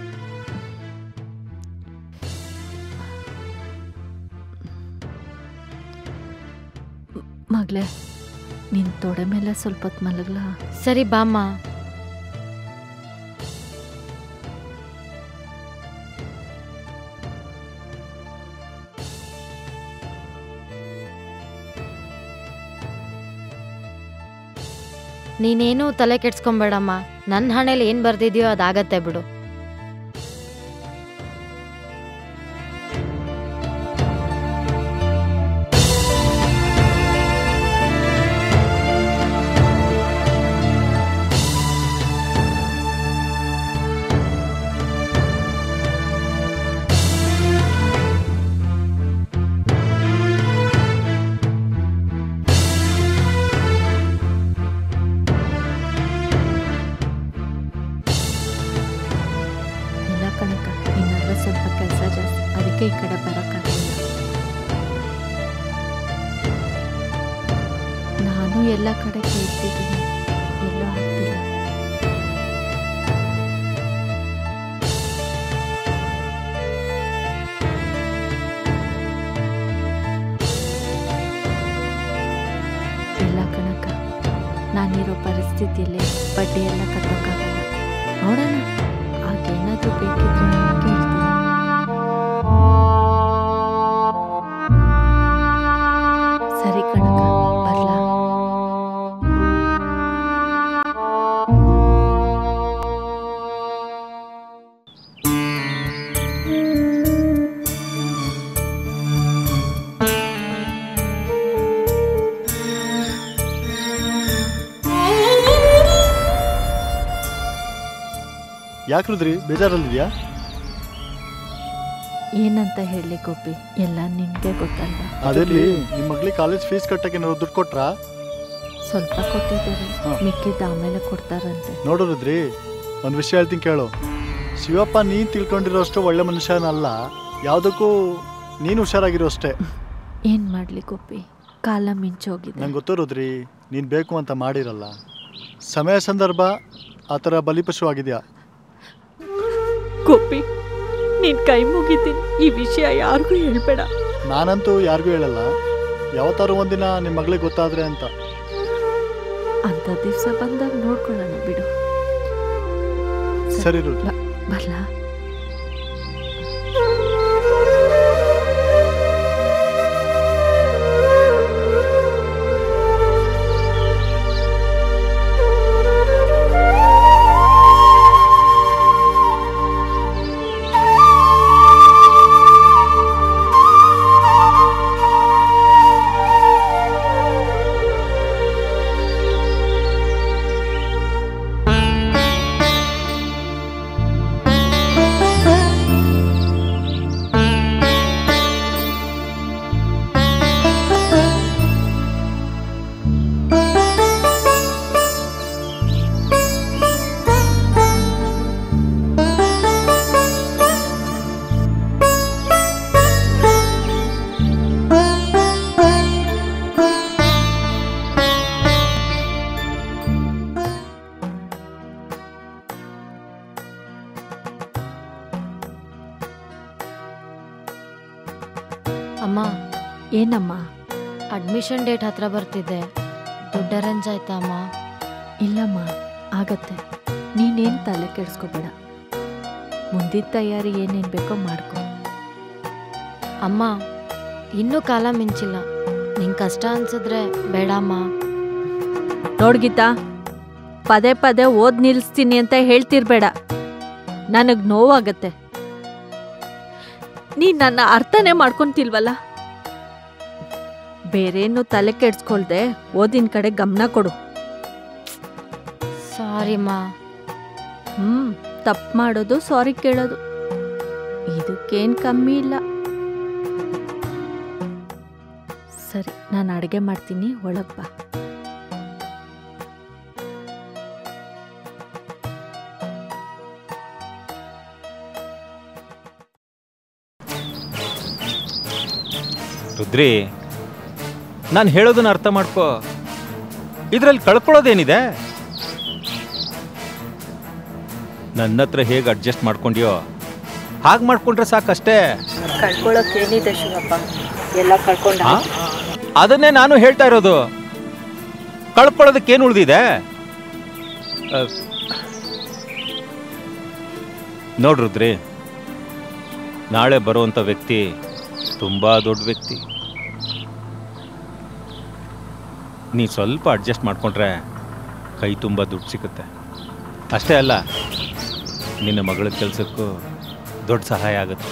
ಮಗಳೇ ನಿನ್ನ ತೊಡೆ ಮೇಲೆ ಸ್ವಲ್ಪ ಹೊತ್ತು ಮಲಗ್ಲಾ ಸರಿ ಬಾಮ್ಮ ನೀನೇನು ತಲೆ ಕೆಡ್ಸ್ಕೊಂಬೇಡಮ್ಮ ನನ್ನ ಹಣೆಲಿ ಏನು ಬರ್ದಿದ್ಯೋ ಅದಾಗತ್ತೆ ಬಿಡು ಇಲ್ಲ ಕಣಕ ಇನ್ನೊಂದು ಸ್ವಲ್ಪ ಕೆಲಸ ಜಾಸ್ತಿ ಅದಕ್ಕೆ ಈ ಕಡೆ ಬರೋಕ್ಕಾಗಲಿಲ್ಲ ನಾನು ಎಲ್ಲ ಕಡೆ ಕೇಳ್ತಿದ್ದೀನಿ ಎಲ್ಲೂ ಆಗ್ತಿಲ್ಲ ಇಲ್ಲ ಕಣಕ ನಾನಿರೋ ಪರಿಸ್ಥಿತಿಯಲ್ಲಿ ಬಡ್ಡಿ ಎಲ್ಲ ಕಟ್ಟೋಕ್ಕಾಗಲ್ಲ ನೋಡೋಣ ಆಗೇನಾದ್ರೂ ಬೇಕಿದ್ರೆ ಕೇಳ್ತೀನಿ ಸರಿ ಕಣಕ ಬರ್ಲಾ ಯಾಕೆ ರುದ್ರಿ ಬೇಜಾರಲ್ಲಿದ್ಯಾ ಏನಂತ ಹೇಳಿ ಗೋಪಿ ಎಲ್ಲ ನಿನ್ಗೆ ಗೊತ್ತಲ್ವಾ ಅದಿರ್ಲಿ ನಿಮ್ಮ ಮಗಳಿಗೆ ಕಾಲೇಜ್ ಫೀಸ್ ಕಟ್ಟಕ್ಕೆ ಏನಾದ್ರು ದುಡ್ಡು ಕೊಟ್ರಾ ಸ್ವಲ್ಪ ಕೊಟ್ಟಿದ್ದಾರೆ ಹಾ. ಮಿಕ್ಕಿದ್ದ ಆಮೇಲೆ ಕೊಡ್ತಾರಂತೆ ನೋಡು ರುದ್ರಿ ಒಂದು ವಿಷಯ ಹೇಳ್ತೀನಿ ಕೇಳು ಶಿವಪ್ಪ ನೀನು ತಿಳ್ಕೊಂಡಿರೋ ಅಷ್ಟು ಒಳ್ಳೆ ಮನುಷ್ಯನಲ್ಲ ಯಾವುದಕ್ಕೂ ನೀನು ಹುಷಾರಾಗಿರೋ ಅಷ್ಟೇ ಏನ್ ಮಾಡ್ಲಿ ಗೋಪಿ ಕಾಲ ಮಿಂಚೋಗಿದೆ ನಂಗೆ ಗೊತ್ತು ರುದ್ರಿ ನೀನು ಬೇಕು ಅಂತ ಮಾಡಿರಲ್ಲ ಸಮಯ ಸಂದರ್ಭ ಆ ಥರ ಬಲಿಪಶು ಆಗಿದೆಯಾ ಗೋಪಿ ನೀನ್ ಕೈ ಮುಗಿತೀನಿ ಈ ವಿಷಯ ಯಾರಿಗೂ ಹೇಳ್ಬೇಡ ನಾನಂತೂ ಯಾರಿಗೂ ಹೇಳಲ್ಲ ಯಾವತ್ತಾರು ಒಂದಿನ ನಿಮ್ಮ ಮಗಳಿಗೆ ಗೊತ್ತಾದ್ರೆ ಅಂತ ಅಂತ ದಿವ್ಸ ಬಂದಾಗ ನೋಡ್ಕೊಳ್ಳೋಣ ಬಿಡು ಸರಿ ರುದ್ರಿ ಬ- ಬರ್ಲಾ ಆ ಅಮ್ಮ ಏನಮ್ಮ ಅಡ್ಮಿಷನ್ ಡೇಟ್ ಹತ್ರ ಬರ್ತಿದೆ ದುಡ್ಡು ಅರೇಂಜ್ ಆಯ್ತಾ ಅಮ್ಮ ಇಲ್ಲಮ್ಮ ಆಗತ್ತೆ ನೀನೇನು ತಲೆ ಕೆಡಿಸ್ಕೋಬೇಡ ಮುಂದಿನ ತಯಾರಿ ಏನೇನು ಬೇಕೋ ಮಾಡ್ಕೊ ಅಮ್ಮ ಇನ್ನೂ ಕಾಲ ಮಿಂಚಿಲ್ಲ ನಿಂಗೆ ಕಷ್ಟ ಅನ್ಸಿದ್ರೆ ಬೇಡ ಅಮ್ಮ ನೋಡ್ಗೀತಾ ಪದೇ ಪದೇ ಓದ್ ನಿಲ್ಲಿಸ್ತೀನಿ ಅಂತ ಹೇಳ್ತಿರ್ಬೇಡ ನನಗೆ ನೋವಾಗತ್ತೆ ನೀನ್ ನನ್ನ ಅರ್ಥನೇ ಮಾಡ್ಕೊಂತಿಲ್ವಲ್ಲ ಬೇರೇನು ತಲೆ ಕೆಡ್ಸ್ಕೊಳ್ದೆ ಓದಿನ ಕಡೆ ಗಮನ ಕೊಡು ಸಾರಿ ಮಾ ಹ್ಮ್ ತಪ್ಪು ಮಾಡೋದು ಸಾರಿ ಕೇಳೋದು ಇದಕ್ಕೇನ್ ಕಮ್ಮಿ ಇಲ್ಲ ಸರಿ ನಾನು ಅಡುಗೆ ಮಾಡ್ತೀನಿ ಒಳಗ್ ಬಾ ರುದ್ರಿ ನಾನು ಹೇಳೋದನ್ನ ಅರ್ಥ ಮಾಡ್ಕೋ ಇದರಲ್ಲಿ ಕಳ್ಕೊಳ್ಳೋದೇನಿದೆ ನನ್ನ ಹತ್ರ ಹೇಗೆ ಅಡ್ಜಸ್ಟ್ ಮಾಡ್ಕೊಂಡ್ಯೋ ಹಾಗೆ ಮಾಡ್ಕೊಂಡ್ರೆ ಸಾಕಷ್ಟೇ ಕಳ್ಕೊಳ್ಳೋಕೇನಿದೆ ಶಿವಪ್ಪ ಎಲ್ಲ ಕಳ್ಕೊಂಡ ಆ? ಅದನ್ನೇ ನಾನು ಹೇಳ್ತಾ ಇರೋದು ಕಳ್ಕೊಳ್ಳೋದಕ್ಕೇನು ಉಳಿದಿದೆ ನೋಡ್ರುದ್ರಿ ನಾಳೆ ಬರುವಂಥ ವ್ಯಕ್ತಿ ತುಂಬಾ ದೊಡ್ಡ ವ್ಯಕ್ತಿ ನೀ ಸ್ವಲ್ಪ ಅಡ್ಜಸ್ಟ್ ಮಾಡ್ಕೊಂಡ್ರೆ ಕೈ ತುಂಬ ದುಡ್ಡು ಸಿಗುತ್ತೆ ಅಷ್ಟೇ ಅಲ್ಲ ನಿನ್ನ ಮಗಳ ಕೆಲಸಕ್ಕೂ ದೊಡ್ಡ ಸಹಾಯ ಆಗುತ್ತೆ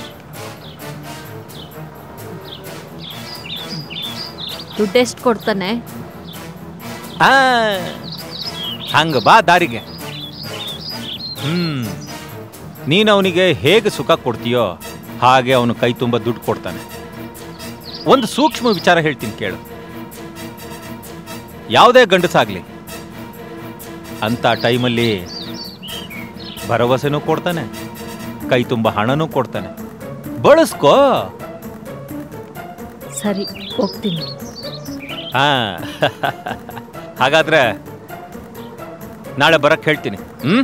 ದುಡ್ಡೆಷ್ಟು ಕೊಡ್ತಾನೆ ಆ, ಹಂಗ ಬಾ ದಾರಿಗೆ ಹ್ಮ್ ನೀನು ಅವನಿಗೆ ಹೇಗೆ ಸುಖ ಕೊಡ್ತೀಯೋ ಹಾಗೆ ಅವನು ಕೈ ತುಂಬ ದುಡ್ಡು ಕೊಡ್ತಾನೆ ಒಂದು ಸೂಕ್ಷ್ಮ ವಿಚಾರ ಹೇಳ್ತೀನಿ ಕೇಳು ಯಾವುದೇ ಗಂಡಸಾಗ್ಲಿ ಅಂತ ಟೈಮಲ್ಲಿ ಭರವಸೆನೂ ಕೊಡ್ತಾನೆ ಕೈ ತುಂಬ ಹಣನೂ ಕೊಡ್ತಾನೆ ಬಳಸ್ಕೋ ಸರಿ ಹೋಗ್ತೀನಿ ಹಾ ಹಾಗಾದ್ರೆ ನಾಳೆ ಬರಕ್ ಹೇಳ್ತೀನಿ ಹ್ಮ್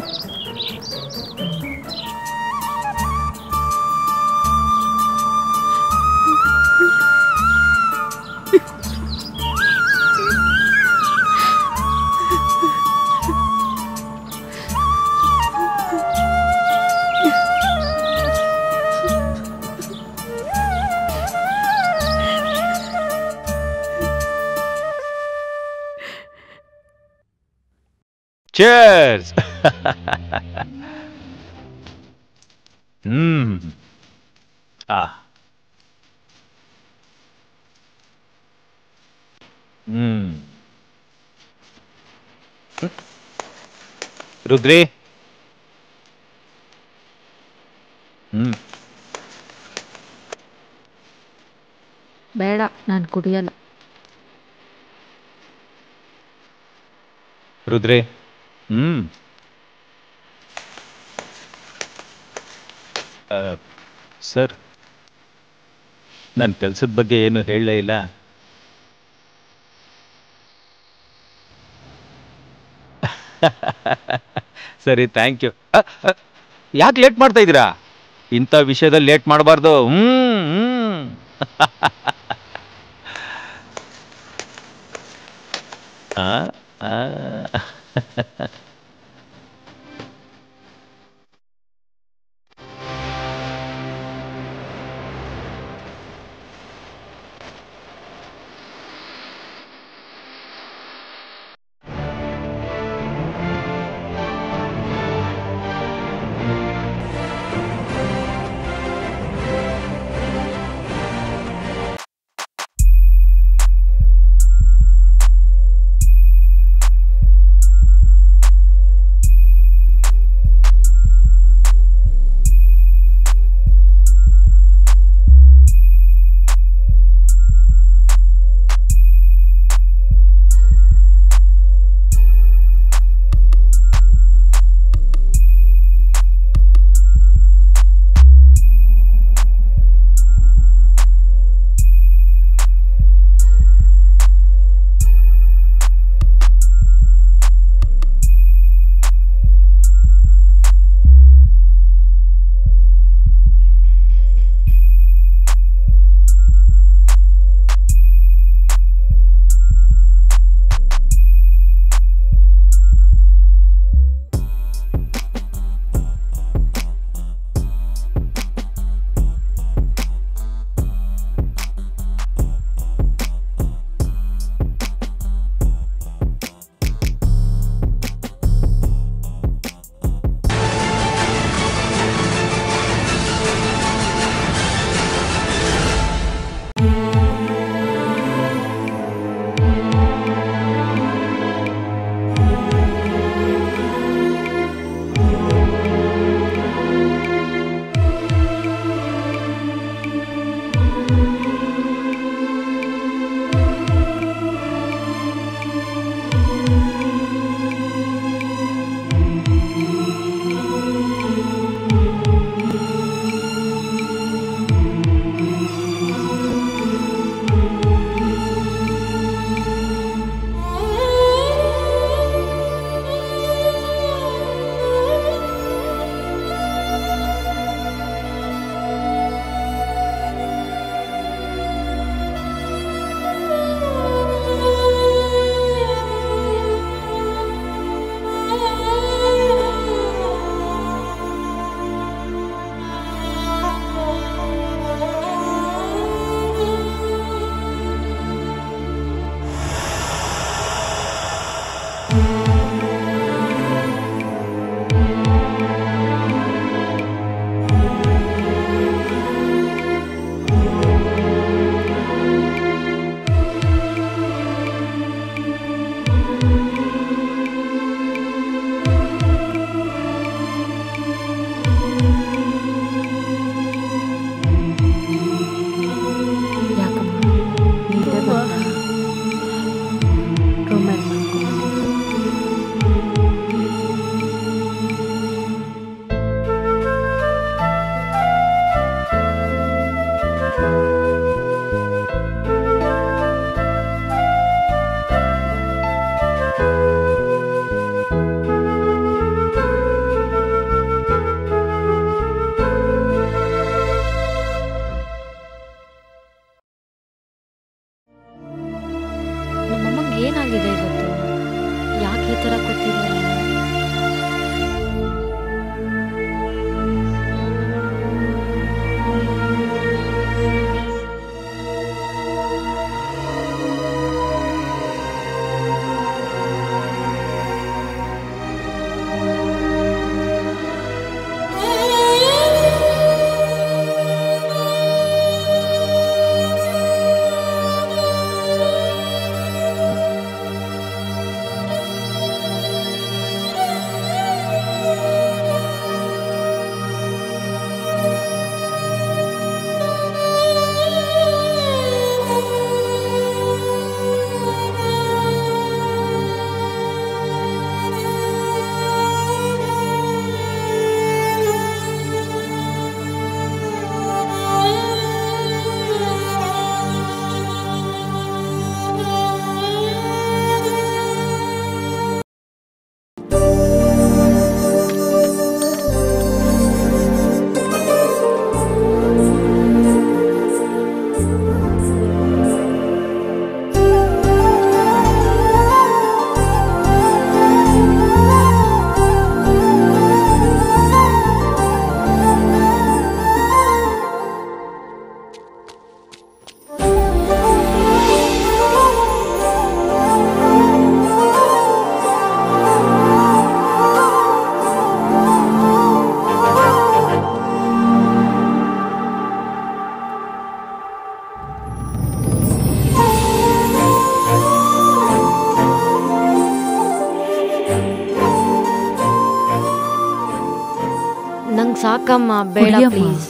Cheers! ಹ್ಮ್ ಆ ಹ್ಮ್ ರುದ್ರಿ ಹ್ಮ್ ಬೇಡ ನಾನು ಕುಡಿಯಲ್ಲ ರುದ್ರಿ ಹ್ಮ್ ಆ, ಸರ್ ನನ್ನ ಕೆಲಸದ ಬಗ್ಗೆ ಏನು ಹೇಳಲೇ ಇಲ್ಲ ಸರಿ ಥ್ಯಾಂಕ್ ಯು ಯಾಕೆ ಲೇಟ್ ಮಾಡ್ತಾ ಇದ್ದೀರಾ ಇಂಥ ವಿಷಯದಲ್ಲಿ ಲೇಟ್ ಮಾಡಬಾರ್ದು ಹ್ಮ್ ಹ್ಮ್ ಆ, ಆ. ಯಾಕಮ್ಮ ಬೇಡ ಕುಡಿಯಮ್ಮ. ಪ್ಲೀಸ್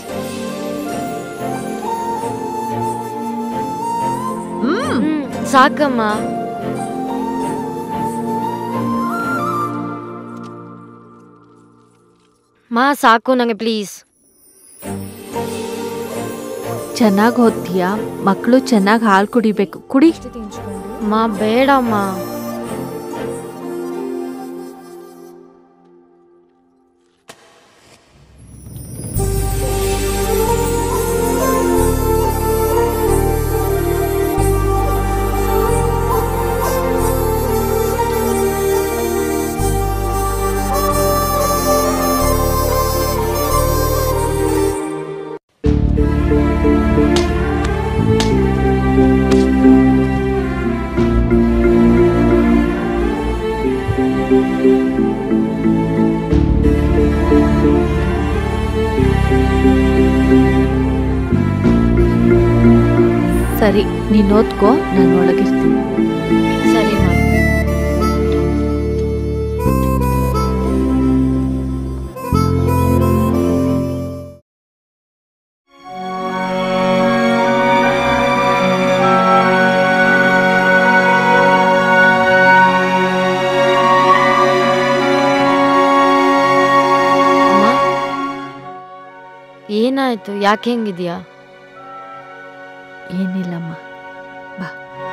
ಹ್ಮ್ ಸಾಕಮ್ಮ ಮಾ ಸಾಕು ನಂಗೆ ಪ್ಲೀಸ್ ಚೆನ್ನಾಗಿ ಓದ್ತೀಯಾ ಮಕ್ಕಳು ಚೆನ್ನಾಗಿ ಹಾಲು ಕುಡಿಬೇಕು ಕುಡಿ ಮಾ ಬೇಡಮ್ಮ ಸರಿ ನೀನು ಓದ್ಕೋ ನಾನು ಒಳಗಿರ್ತೀನಿ ಸರಿ ಮಾ ಅಮ್ಮ ಏನಾಯ್ತು ಯಾಕೆ ಹೆಂಗಿದ್ಯಾ ಏನಿಲ್ಲಮ್ಮ ಬಾ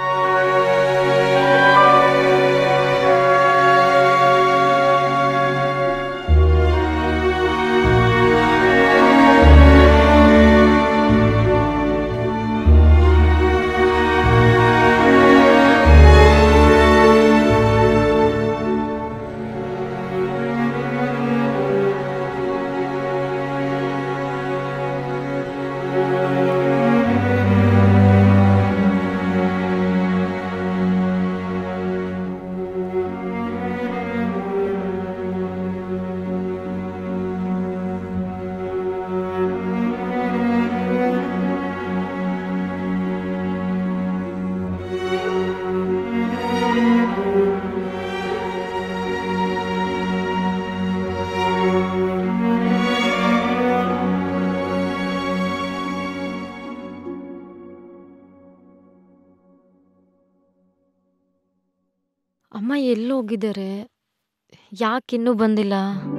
ಅಮ್ಮ ಎಲ್ಲಿ ಹೋಗಿದ್ದಾರೆ ಯಾಕೆ ಇನ್ನೂ ಬಂದಿಲ್ಲ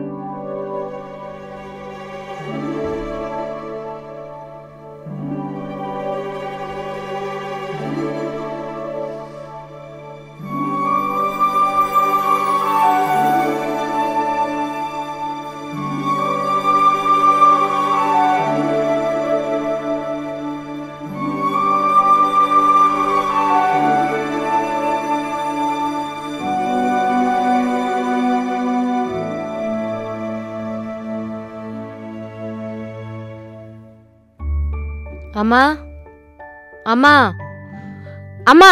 ಅಮ್ಮ ಅಮ್ಮ ಅಮ್ಮ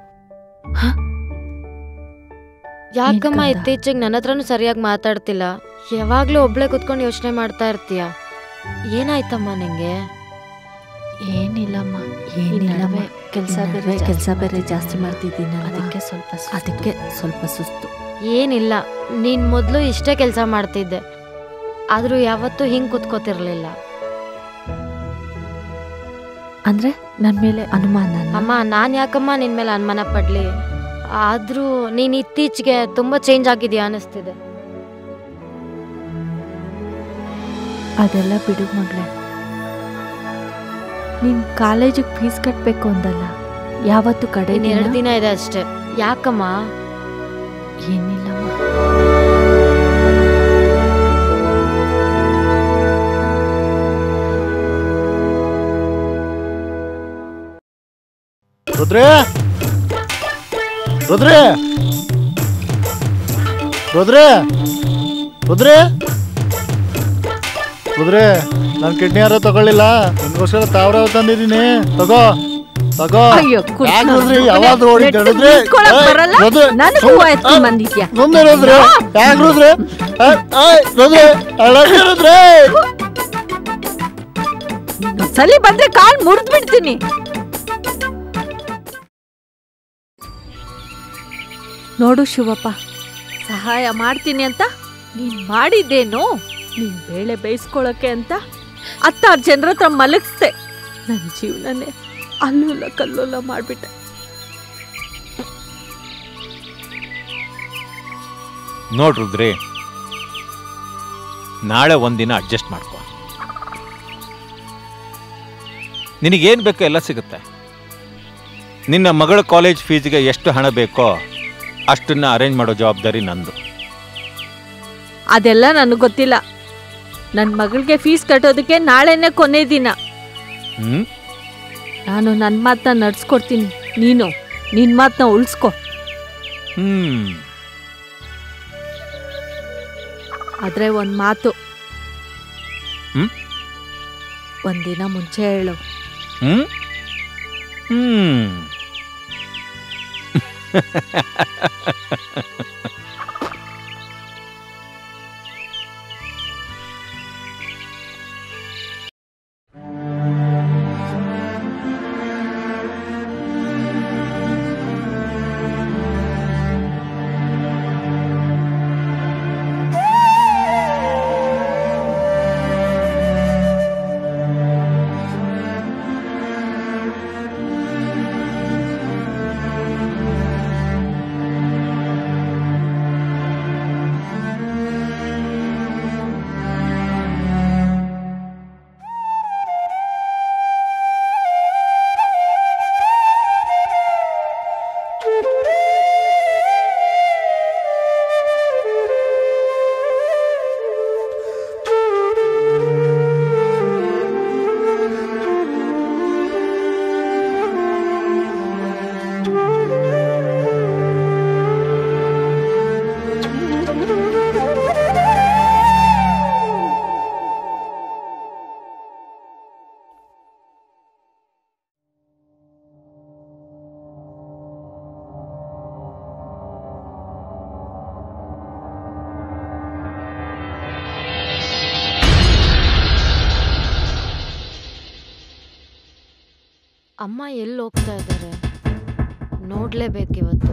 ಯಾಕಮ್ಮ ಕಂದ? ಇತ್ತೀಚೆಗೆ ನನ್ನ ಹತ್ರನೂ ಸರಿಯಾಗಿ ಮಾತಾಡ್ತಿಲ್ಲ ಯಾವಾಗ್ಲೂ ಒಬ್ಳೆ ಕುತ್ಕೊಂಡು ಯೋಚನೆ ಮಾಡ್ತಾ ಇರ್ತೀಯ ಏನಾಯ್ತಮ್ಮ ನಿಂಗೆ ಏನಿಲ್ಲಮ್ಮ ಏನಿಲ್ಲಮ್ಮ ಕೆಲಸ ಬೇರೆ ಕೆಲಸ ಬೇರೆ ಜಾಸ್ತಿ ಮಾಡ್ತಿದ್ದೀನಿ ಅದಕ್ಕೆ ಸ್ವಲ್ಪ ಅದಕ್ಕೆ ಸ್ವಲ್ಪ ಸುಸ್ತು ಏನಿಲ್ಲ ನೀನ್ ಮೊದಲು ಇಷ್ಟೇ ಕೆಲಸ ಮಾಡ್ತಿದ್ದೆ ಆದ್ರೂ ಯಾವತ್ತೂ ಹಿಂಗ್ ಕುತ್ಕೋತಿರ್ಲಿಲ್ಲ ಅಂದ್ರೆ ನನ್ನ ಮೇಲೆ ಅನುಮಾನ ಅಮ್ಮ ನಾನ್ ಯಾಕಮ್ಮ ನಿನ್ ಮೇಲೆ ಅನುಮಾನ ಪಡ್ಲಿ ಆದ್ರೂ ನೀನ್ ಇತ್ತೀಚೆಗೆ ತುಂಬಾ ಚೇಂಜ್ ಆಗಿದ್ಯಾ ಅನಿಸ್ತಿದೆ ಅದೆಲ್ಲ ಬಿಡು ಮಗಳೇ ನೀನ್ ಕಾಲೇಜಿಗೆ ಫೀಸ್ ಕಟ್ಟಬೇಕು ಅಂದಲ್ಲ ಯಾವತ್ತು ಕಡೆ ಇನ್ ಎರಡು ದಿನ ಇದೆ ಅಷ್ಟೇ ಯಾಕಮ್ಮ ಏನಿಲ್ಲಮ್ಮ ರುದ್ರೇ ರುದ್ರೇ ರುದ್ರೇ ರುದ್ರೇ ರುದ್ರೇ ನನ್ನ ಕಿಡ್ನಿ ಯಾರೋ ತಗೊಳ್ಳಿಲ್ಲ ನಿನ್ಗೋಸ್ಕರ ತಾವ್ರ ತಂದಿದ್ದೀನಿ ತಗೋ ತಗೋ ಅಯ್ಯೋ, ಕುಡ್ದು ಯಾಕ್ ರುದ್ರಿ ನನ್ನ ಯಾವಾಗ್ಲೂ ಓಡಿದ್ದೆ ನೆಟ್ಗೆ ರುದ್ರೇ ನಿಂತ್ಕೊಳಕ್ ಏಯ್, ಬರಲ್ಲ? ರುದ್ರೇ, ನನಗೂ ಸುಮ್ನೆ- ಎತ್ಕೊಂಡ್ ಬಂದಿದ್ಯಾ? ಸುಮ್ನೆ ರುದ್ರೇ ಯಾಕ್ ರುದ್ರೇ ಏಯ್, ಏಯ್, ರುದ್ರೇ I love you, ರುದ್ರೇ ಸಲಿ ಬಂದ್ರೆ ಕಾಲ್ ಮುರಿದ್ ಬಿಡ್ತೀನಿ ನೋಡು ಶಿವಪ್ಪ ಸಹಾಯ ಮಾಡ್ತೀನಿ ಅಂತ ನೀನ್ ಮಾಡಿದ್ದೇನು ನೀನ್ ಬೇಳೆ ಬೇಯಿಸ್ಕೊಳಕ್ಕೆ ಅಂತ ಹತ್ತಾರು ಜನರ ಹತ್ರ ಮಲಗಿಸ್ದೆ ನನ್ನ ಜೀವನನೇ ಅಲ್ಲೋಲ ಕಲ್ಲೋಲ ಮಾಡ್ಬಿಟ್ಟೆ ನೋಡ್ರುದ್ರಿ ನಾಳೆ ಒಂದಿನ ಅಡ್ಜಸ್ಟ್ ಮಾಡ್ಕೊ ನಿನಗೇನು ಬೇಕೋ ಎಲ್ಲ ಸಿಗುತ್ತೆ ನಿನ್ನ ಮಗಳ ಕಾಲೇಜ್ ಫೀಸ್ಗೆ ಎಷ್ಟು ಹಣ ಬೇಕೋ ಅಷ್ಟನ್ನ ಅರೇಂಜ್ ಮಾಡೋ ಜವಾಬ್ದಾರಿ ನಂದು ಅದೆಲ್ಲ ನನಗೆ ಗೊತ್ತಿಲ್ಲ ನನ್ನ ಮಗಳಿಗೆ ಫೀಸ್ ಕಟ್ಟೋದಕ್ಕೆ ನಾಳೆನೇ ಕೊನೆ ದಿನ ಹ್ಮ್ ನಾನು ನನ್ನ ಮಾತನ್ನ ನಡ್ಸ್ಕೊಡ್ತೀನಿ ನೀನು ನಿನ್ನ ಮಾತನ್ನ ಉಳಿಸ್ಕೊ ಹ್ಮ್ ಆದ್ರೆ ಒಂದು ಮಾತು ಹ್ಮ್? ಒಂದಿನ ಮುಂಚೆ ಹೇಳು ಹ್ಮ್ ಹ್ಮ್ ಅಮ್ಮ ಎಲ್ಲಿ ಹೋಗ್ತಾ ಇದ್ದಾರೆ ನೋಡ್ಲೇಬೇಕಿವತ್ತು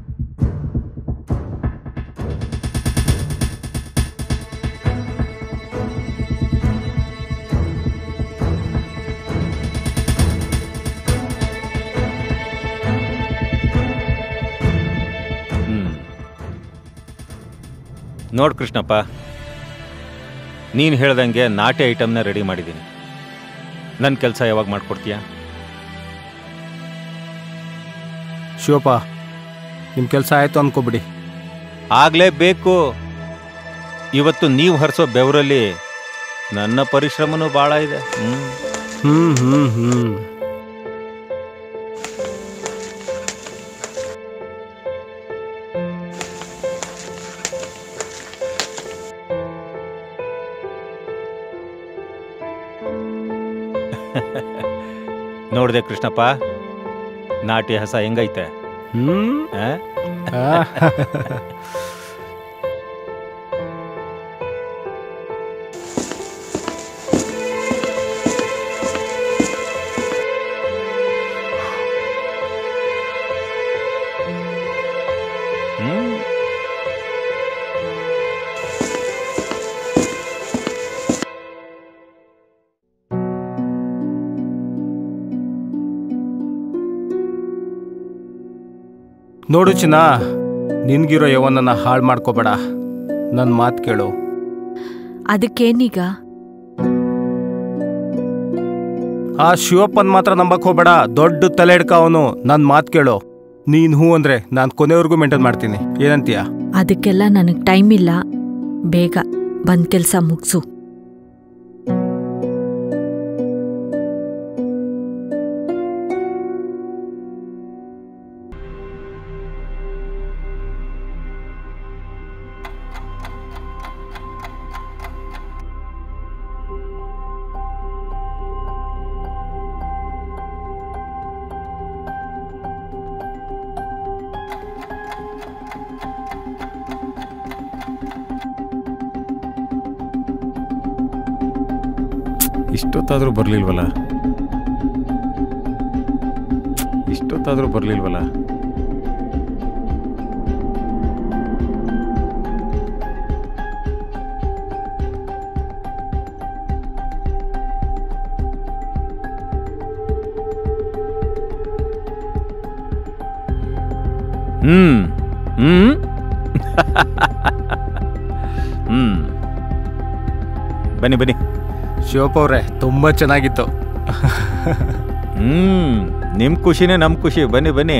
ಹ್ಮ್ ನೋಡ್ ಕೃಷ್ಣಪ್ಪ ನೀನು ಹೇಳ್ದಂಗೆ ನಾಟಿ ಐಟಮ್ನ ರೆಡಿ ಮಾಡಿದ್ದೀನಿ ನನ್ನ ಕೆಲಸ ಯಾವಾಗ ಮಾಡ್ಕೊಡ್ತೀಯಾ ಶಿವಪ್ಪ ನಿಮ್ಮ ಕೆಲಸ ಆಯಿತು ಅನ್ಕೋಬಿಡಿ ಆಗ್ಲೇಬೇಕು ಇವತ್ತು ನೀವು ಹರಿಸೋ ಬೆವರಲ್ಲಿ ನನ್ನ ಪರಿಶ್ರಮನೂ ಭಾಳ ಇದೆ ಹ್ಮ್ ಹ್ಞೂ ಹ್ಞೂ ಹ್ಞೂ ನೋಡಿದೆ ಕೃಷ್ಣಪ್ಪ ನಾಟಿ ಹಸ ಹೆಂಗೈತೆ ಹ್ಞೂ ಆ? ಹ್ಮ್ ನೋಡು ಚಿನ್ನ ನಿನ್ಗಿರೋ ಯವನನ್ನ ಹಾಳು ಮಾಡ್ಕೋಬೇಡ ನನ್ನ ಮಾತು ಕೇಳು ಅದಕ್ಕೇನೀಗ ಆ ಶಿವಪ್ಪನ್ ಮಾತ್ರ ನಂಬಕ್ ಹೋಗ್ಬೇಡ ದೊಡ್ಡ ತಲೆ ಹಿಡ್ಕ ಅವನು ನನ್ನ ಮಾತು ಕೇಳು ನೀನ್ ಹೂ ಅಂದ್ರೆ ನಾನು ಕೊನೆವರೆಗೂ ಮೇಂಟೈನ್ ಮಾಡ್ತೀನಿ ಏನಂತೀಯ ಅದಕ್ಕೆಲ್ಲ ನನಗೆ ಟೈಮ್ ಇಲ್ಲ ಬೇಗ ಬಂದ್ ಕೆಲಸ ಮುಗಿಸು ಇಷ್ಟೊತ್ತಾದರೂ ಬರಲಿಲ್ವಲ್ಲ ಇಷ್ಟೊತ್ತಾದರೂ ಬರಲಿಲ್ವಲ್ಲ ಹ್ಮ್ ಹ್ಮ್ ಹ್ಮ್ ಬನ್ನಿ ಬನ್ನಿ ಶಿವಪ್ಪ ಅವ್ರೆ ತುಂಬ ಚೆನ್ನಾಗಿತ್ತು ಹ್ಮ್ ನಿಮ್ ಖುಷಿನೇ ನಮ್ ಖುಷಿ ಬನ್ನಿ ಬನ್ನಿ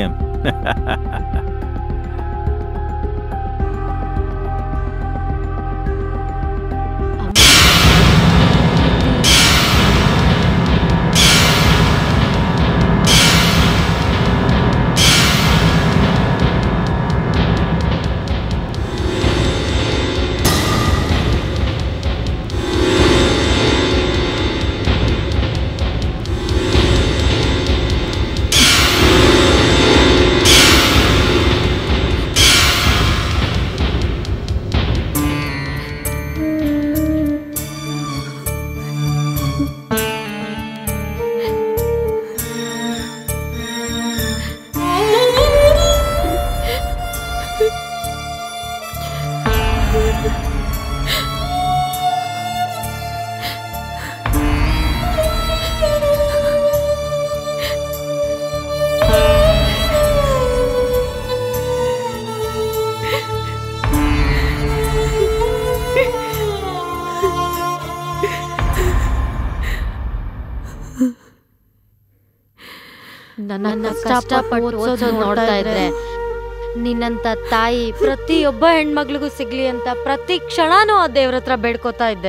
ನನ್ನ ಕಷ್ಟಪಟ್ಟು ಓದ್ಸೋದ್ ನೋಡ್ತಾ ಇದ್ರೆ ನಿನ್ನಂತ ತಾಯಿ ಪ್ರತಿಯೊಬ್ಬ ಹೆಣ್ಮಗ್ಳಿಗೂ ಸಿಗ್ಲಿ ಅಂತ ಪ್ರತಿ ಕ್ಷಣನೂ ಆ ದೇವ್ರ ಹತ್ರ ಬೇಡ್ಕೋತಾ ಇದ್ದೆ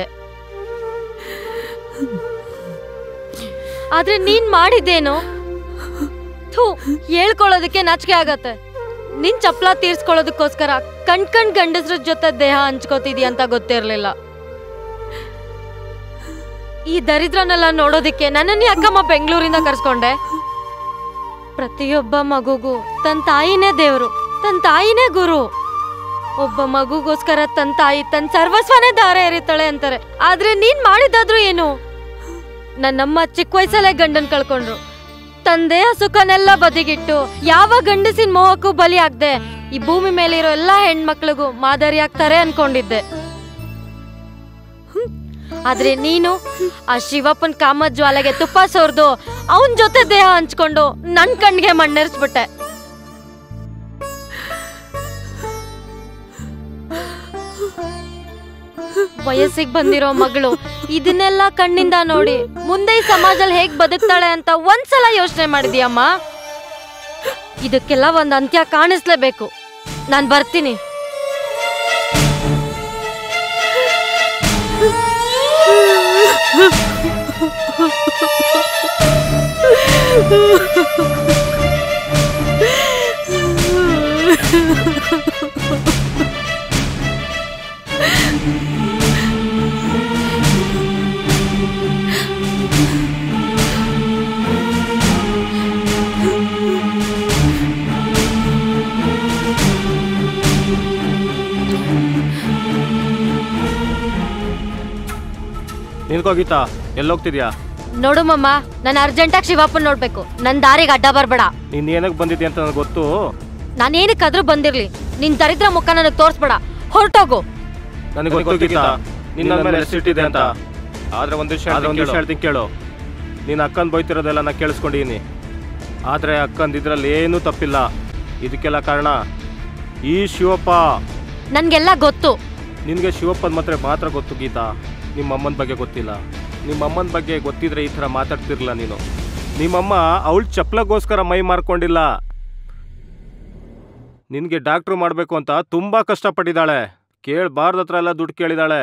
ಆದ್ರೆ ನೀನ್ ಮಾಡಿದ್ದೇನು ಥೂ ಹೇಳ್ಕೊಳ್ಳೋದಕ್ಕೆ ನಾಚಿಕೆ ಆಗತ್ತೆ ನಿನ್ ಚಪ್ಲ ತೀರ್ಸ್ಕೊಳ್ಳೋದಕ್ಕೋಸ್ಕರ ಕಣ್ ಕಣ್ ಗಂಡಸ್ರ ಜೊತೆ ದೇಹ ಹಂಚ್ಕೋತಿದ್ಯಾ ಅಂತ ಗೊತ್ತಿರ್ಲಿಲ್ಲ ಈ ದರಿದ್ರನೆಲ್ಲ ನೋಡೋದಿಕ್ಕೆ ನನ್ನನ್ನೇ ಅಕ್ಕಮ್ಮ ಬೆಂಗಳೂರಿಂದ ಕರ್ಸ್ಕೊಂಡೆ ಪ್ರತಿಯೊಬ್ಬ ಮಗುಗೂ ತನ್ನ ತಾಯಿನೇ ದೇವ್ರು ತನ್ನ ತಾಯಿನೇ ಗುರು ಒಬ್ಬ ಮಗುಗೋಸ್ಕರ ತನ್ನ ತಾಯಿ ತನ್ನ ಸರ್ವಸ್ವನೇ ದಾರ ಎರಿತಾಳೆ ಅಂತಾರೆ ಆದ್ರೆ ನೀನ್ ಮಾಡಿದಾದ್ರೂ ಏನು ನನ್ನಮ್ಮ ಚಿಕ್ಕ ವಯಸ್ಸಲ್ಲೇ ಗಂಡನ್ ಕಳ್ಕೊಂಡ್ರು ತಂದೆಯ ಸುಖನೆಲ್ಲ ಬದಿಗಿಟ್ಟು ಯಾವ ಗಂಡಸಿನ ಮೋಹಕ್ಕೂ ಬಲಿ ಆಗ್ದೆ ಈ ಭೂಮಿ ಮೇಲಿರೋ ಎಲ್ಲಾ ಹೆಣ್ಮಕ್ಳಿಗೂ ಮಾದರಿ ಆಗ್ತಾರೆ ಅನ್ಕೊಂಡಿದ್ದೆ ಹ್ಮ್. ಆದ್ರೆ ನೀನು ಆ ಶಿವಪ್ಪನ್ ಕಾಮದ ಜ್ವಾಲೆಗೆ ತುಪ್ಪ ಸೋರ್ದು ಅವನ್ ಜೊತೆ ದೇಹ ಹಂಚ್ಕೊಂಡು ನನ್ ಕಣ್ಗೆ ಮಣ್ಣೆರ್ಸ್ಬಿಟ್ಟೆ ವಯಸ್ಸಿಗೆ ಬಂದಿರೋ ಮಗಳು ಇದನ್ನೆಲ್ಲ ಕಣ್ಣಿಂದ ನೋಡಿ ಮುಂದೆ ಈ ಸಮಾಜದಲ್ಲಿ ಹೇಗ್ ಬದುಕ್ತಾಳೆ ಅಂತ ಒಂದ್ಸಲ ಯೋಚನೆ ಮಾಡಿದ್ಯಮ್ಮ ಇದಕ್ಕೆಲ್ಲ ಒಂದ್ ಅಂತ್ಯ ಕಾಣಿಸ್ಲೇಬೇಕು ನಾನ್ ಬರ್ತೀನಿ ನಿನ್ಕೋಗಿತ್ತಾ ಎಲ್ಲೋಗ್ತಿದ್ಯಾ ನೋಡು ಮಮ್ಮ ನಾನು ಅರ್ಜೆಂಟಾಗಿ ಶಿವಪ್ಪನ್ ನೋಡ್ಬೇಕು ನನ್ ದಾರಿಗೆ ಅಡ್ಡ ಬರ್ಬೇಡ ನೀನ್ ಏನಕ್ಕೆ ಬಂದಿದ್ದೆ ಅಂತ ನನಗೆ ಗೊತ್ತು ನಾನು ಏನಕ್ಕಾದ್ರೂ ಬಂದಿರ್ಲಿ ನಿನ್ ದರಿದ್ರ ಮುಖ ನನಗ್ ತೋರ್ಸ್ಬೇಡ ಹೊರಟೋಗು ನನಗೆ ಗೊತ್ತು ಗೀತಾ ನಿನ್ನ ಮೇಲೆ ಎಷ್ಟಿಟ್ಟಿದೆ ಅಂತ ಆದ್ರೆ ಒಂದು ವಿಷಯ ಆದ್ರೆ ಒಂದು ವಿಷಯ ಹೇಳ್ತೀನಿ ಕೇಳು ನೀನು ಅಕ್ಕನ್ ಬೈತಿರೋದೆಲ್ಲ ನಾ ಕೇಳಿಸ್ಕೊಂಡಿದ್ದೀನಿ ಆದ್ರೆ ಅಕ್ಕಂದ್ ಇದ್ರಲ್ಲಿ ಏನೂ ತಪ್ಪಿಲ್ಲ ಇದಕ್ಕೆಲ್ಲ ಕಾರಣ ಈ ಶಿವಪ್ಪ ನನ್ಗೆಲ್ಲ ಗೊತ್ತು ನಿನಗೆ ಶಿವಪ್ಪನ ಮಾತ್ರ ಮಾತ್ರ ಗೊತ್ತು ಗೀತಾ ನಿಮ್ಮ ಅಮ್ಮನ ಬಗ್ಗೆ ಗೊತ್ತಿಲ್ಲ ನಿಮ್ಮ ಅಮ್ಮನ ಬಗ್ಗೆ ಗೊತ್ತಿದ್ರೆ ಈ ಥರ ಮಾತಾಡ್ತಿರ್ಲಿಲ್ಲ ನೀನು ನಿಮ್ಮಮ್ಮ ಅವಳ ಚಪ್ಲಗೋಸ್ಕರ ಮೈ ಮಾರ್ಕೊಂಡಿಲ್ಲ ನಿನಗೆ ಡಾಕ್ಟ್ರು ಮಾಡಬೇಕು ಅಂತ ತುಂಬಾ ಕಷ್ಟಪಟ್ಟಿದ್ದಾಳೆ ಕೇಳಬಾರ್ದ ಹತ್ರ ಎಲ್ಲ ದುಡ್ಡು ಕೇಳಿದಾಳೆ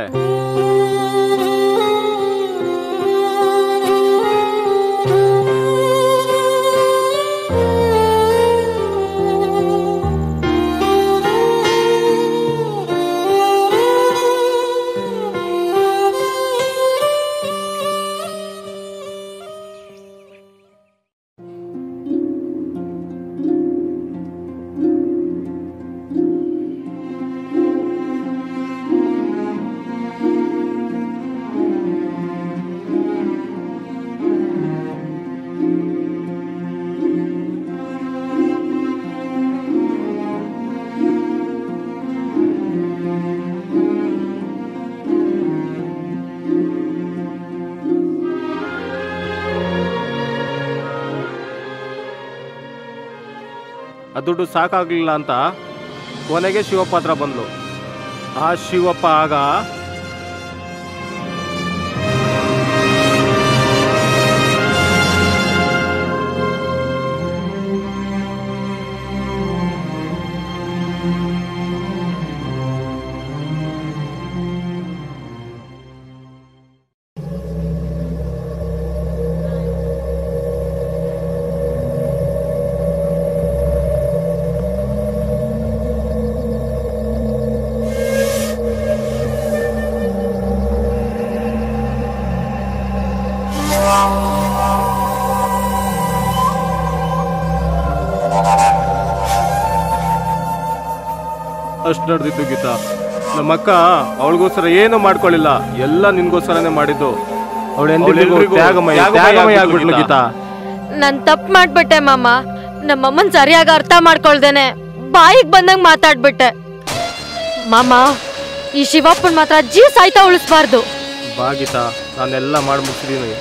ಆ ದುಡ್ಡು ಸಾಕಾಗ್ಲಿಲ್ಲ ಅಂತ ಕೊನೆಗೆ ಶಿವಪ್ಪ ಹತ್ರ ಬಂದ್ಲು ಆ ಶಿವಪ್ಪ ಆಗ ಅಷ್ಟು ನಡೆದಿದ್ದು ಗೀತಾ ನಮ್ಮಕ್ಕ ಅವಳಿಗೋಸ್ಕರ ಏನು ಮಾಡ್ಕೊಳ್ಳಿಲ್ಲ ಎಲ್ಲ ನಿನ್ಗೋಸ್ಕರನೇ ಮಾಡಿದ್ದು ಅವಳು ಎಂದಿಗೂ ತ್ಯಾಗಮಯ ತ್ಯಾಗಮಯ ಆಗ್ಬಿಟ್ಲು ಗೀತಾ ನಾನ್ ತಪ್ಪು ಮಾಡ್ಬಿಟ್ಟೆ ಮಾಮ ನಮ್ಮಮ್ಮನ್ ಸರಿಯಾಗಿ ಅರ್ಥ ಮಾಡ್ಕೊಳ್ದೇನೆ ಬಾಯಿಗೆ ಬಂದಂಗ್ ಮಾತಾಡ್ಬಿಟ್ಟೆ ಮಾಮ ಈ ಶಿವಪ್ಪನ್ ಮಾತ್ರ ಜೀವ ಸಾಯ್ತಾ ಉಳಿಸ್ಬಾರ್ದು ಬಾ ಗೀತಾ ನಾನೆಲ್ಲ ಮಾಡಿ ಮುಗಿಸಿದೀನಿ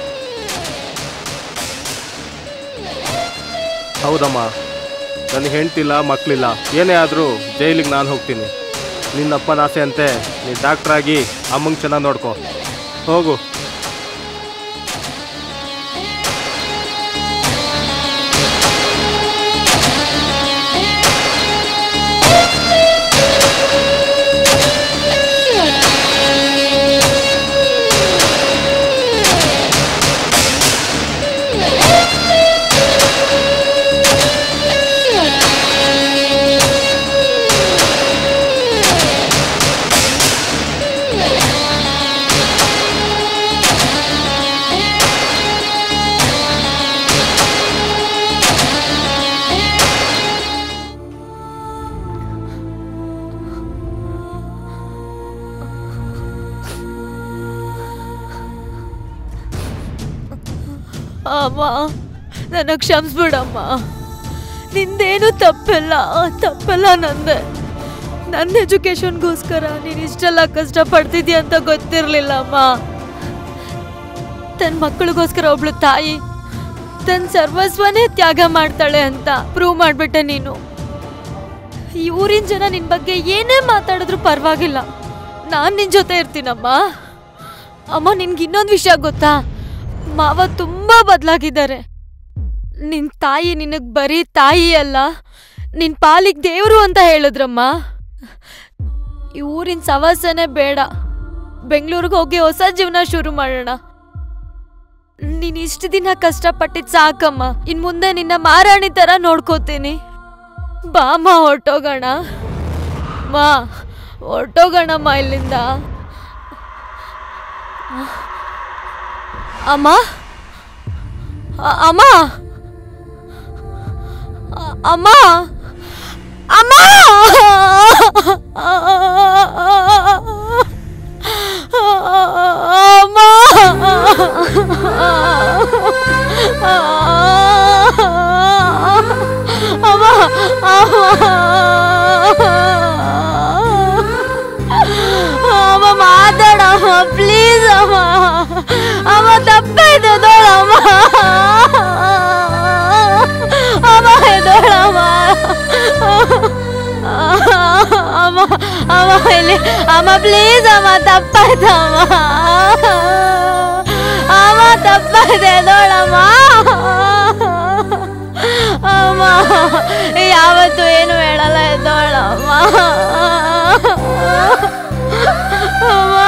ಹೌದಮ್ಮ ನನ್ನ ಹೆಂಡ್ತಿಲ್ಲ ಮಕ್ಕಳಿಲ್ಲ ಏನೇ ಆದರೂ ಜೈಲಿಗೆ ನಾನು ಹೋಗ್ತೀನಿ ನಿನ್ನಪ್ಪನ ಆಸೆ ಅಂತೆ ನೀನು ಡಾಕ್ಟ್ರಾಗಿ ಅಮ್ಮಂಗೆ ಚೆನ್ನಾಗಿ ನೋಡ್ಕೊ ಹೋಗು ಅಮ್ಮ ನನ್ನ ಕ್ಷಮಿಸ್ಬಿಡಮ್ಮ ನಿಂದೇನು ತಪ್ಪಿಲ್ಲ ತಪ್ಪಲ್ಲ ನಂದೆ ನನ್ನ ಎಜುಕೇಶನ್ಗೋಸ್ಕರ ನೀನು ಇಷ್ಟೆಲ್ಲ ಕಷ್ಟಪಡ್ತಿದ್ಯಾ ಅಂತ ಗೊತ್ತಿರಲಿಲ್ಲ ಅಮ್ಮ ತನ್ನ ಮಕ್ಕಳಿಗೋಸ್ಕರ ಒಬ್ಳು ತಾಯಿ ತನ್ನ ಸರ್ವಸ್ವನೇ ತ್ಯಾಗ ಮಾಡ್ತಾಳೆ ಅಂತ ಪ್ರೂವ್ ಮಾಡ್ಬಿಟ್ಟೆ ನೀನು ಈ ಊರಿನ ಜನ ನಿನ್ನ ಬಗ್ಗೆ ಏನೇ ಮಾತಾಡಿದ್ರು ಪರವಾಗಿಲ್ಲ ನಾನು ನಿನ್ನ ಜೊತೆ ಇರ್ತೀನಮ್ಮ ಅಮ್ಮ ನಿನ್ಗೆ ಇನ್ನೊಂದು ವಿಷಯ ಗೊತ್ತಾ ಮಾವ ತುಂಬಾ ಬದಲಾಗಿದ್ದಾರೆ ನಿನ್ ತಾಯಿ ನಿನಗ್ ಬರೀ ತಾಯಿ ಅಲ್ಲ ನಿನ್ ಪಾಲಿಗೆ ದೇವ್ರು ಅಂತ ಹೇಳಿದ್ರಮ್ಮ ಈ ಊರಿನ ಸವಾಸನೆ ಬೇಡ ಬೆಂಗಳೂರಿಗೆ ಹೋಗಿ ಹೊಸ ಜೀವನ ಶುರು ಮಾಡೋಣ ನೀನ್ ಇಷ್ಟು ದಿನ ಕಷ್ಟಪಟ್ಟಿದ್ ಸಾಕಮ್ಮ ಇನ್ ಮುಂದೆ ನಿನ್ನ ಮಾರಾಣಿ ತರ ನೋಡ್ಕೋತೀನಿ ಬಾಮ ಹೊರ್ಟೋಗೋಣ ಮಾ ಹೊರ್ಟೋಗೋಣಮ್ಮ ಇಲ್ಲಿಂದ ಅಮ್ಮ ಅ- ಅಮ್ಮ ಅ- ಅಮ್ಮ ಅಮ್ಮ ಅಮ್ಮ ಅಮ್ಮ ಅಮ್ಮ ಮಾತಾಡಮ್ಮ ಪ್ಲೀಸ್ ಅಮ್ಮ ಅಮ್ಮ ತಪ್ಪಾಯ್ತು ದೊಡಮ್ಮ ಅಮ್ಮ ದೊಡಮ್ಮ ಅಮ್ಮ ಅಮ್ಮ ಇಲ್ಲಿ ಅಮ್ಮ ಪ್ಲೀಸ್ ಅಮ್ಮ ತಪ್ಪಾಯ್ತು ಅಮ್ಮ ಅಮ್ಮ ತಪ್ಪಾಯ್ತೆ ದೊಡಮ್ಮ ಅಮ್ಮ ಯಾವತ್ತು ಏನು ಹೇಳಲ್ಲ ಎದ್ದೋಳಮ್ಮ ಅಮ್ಮ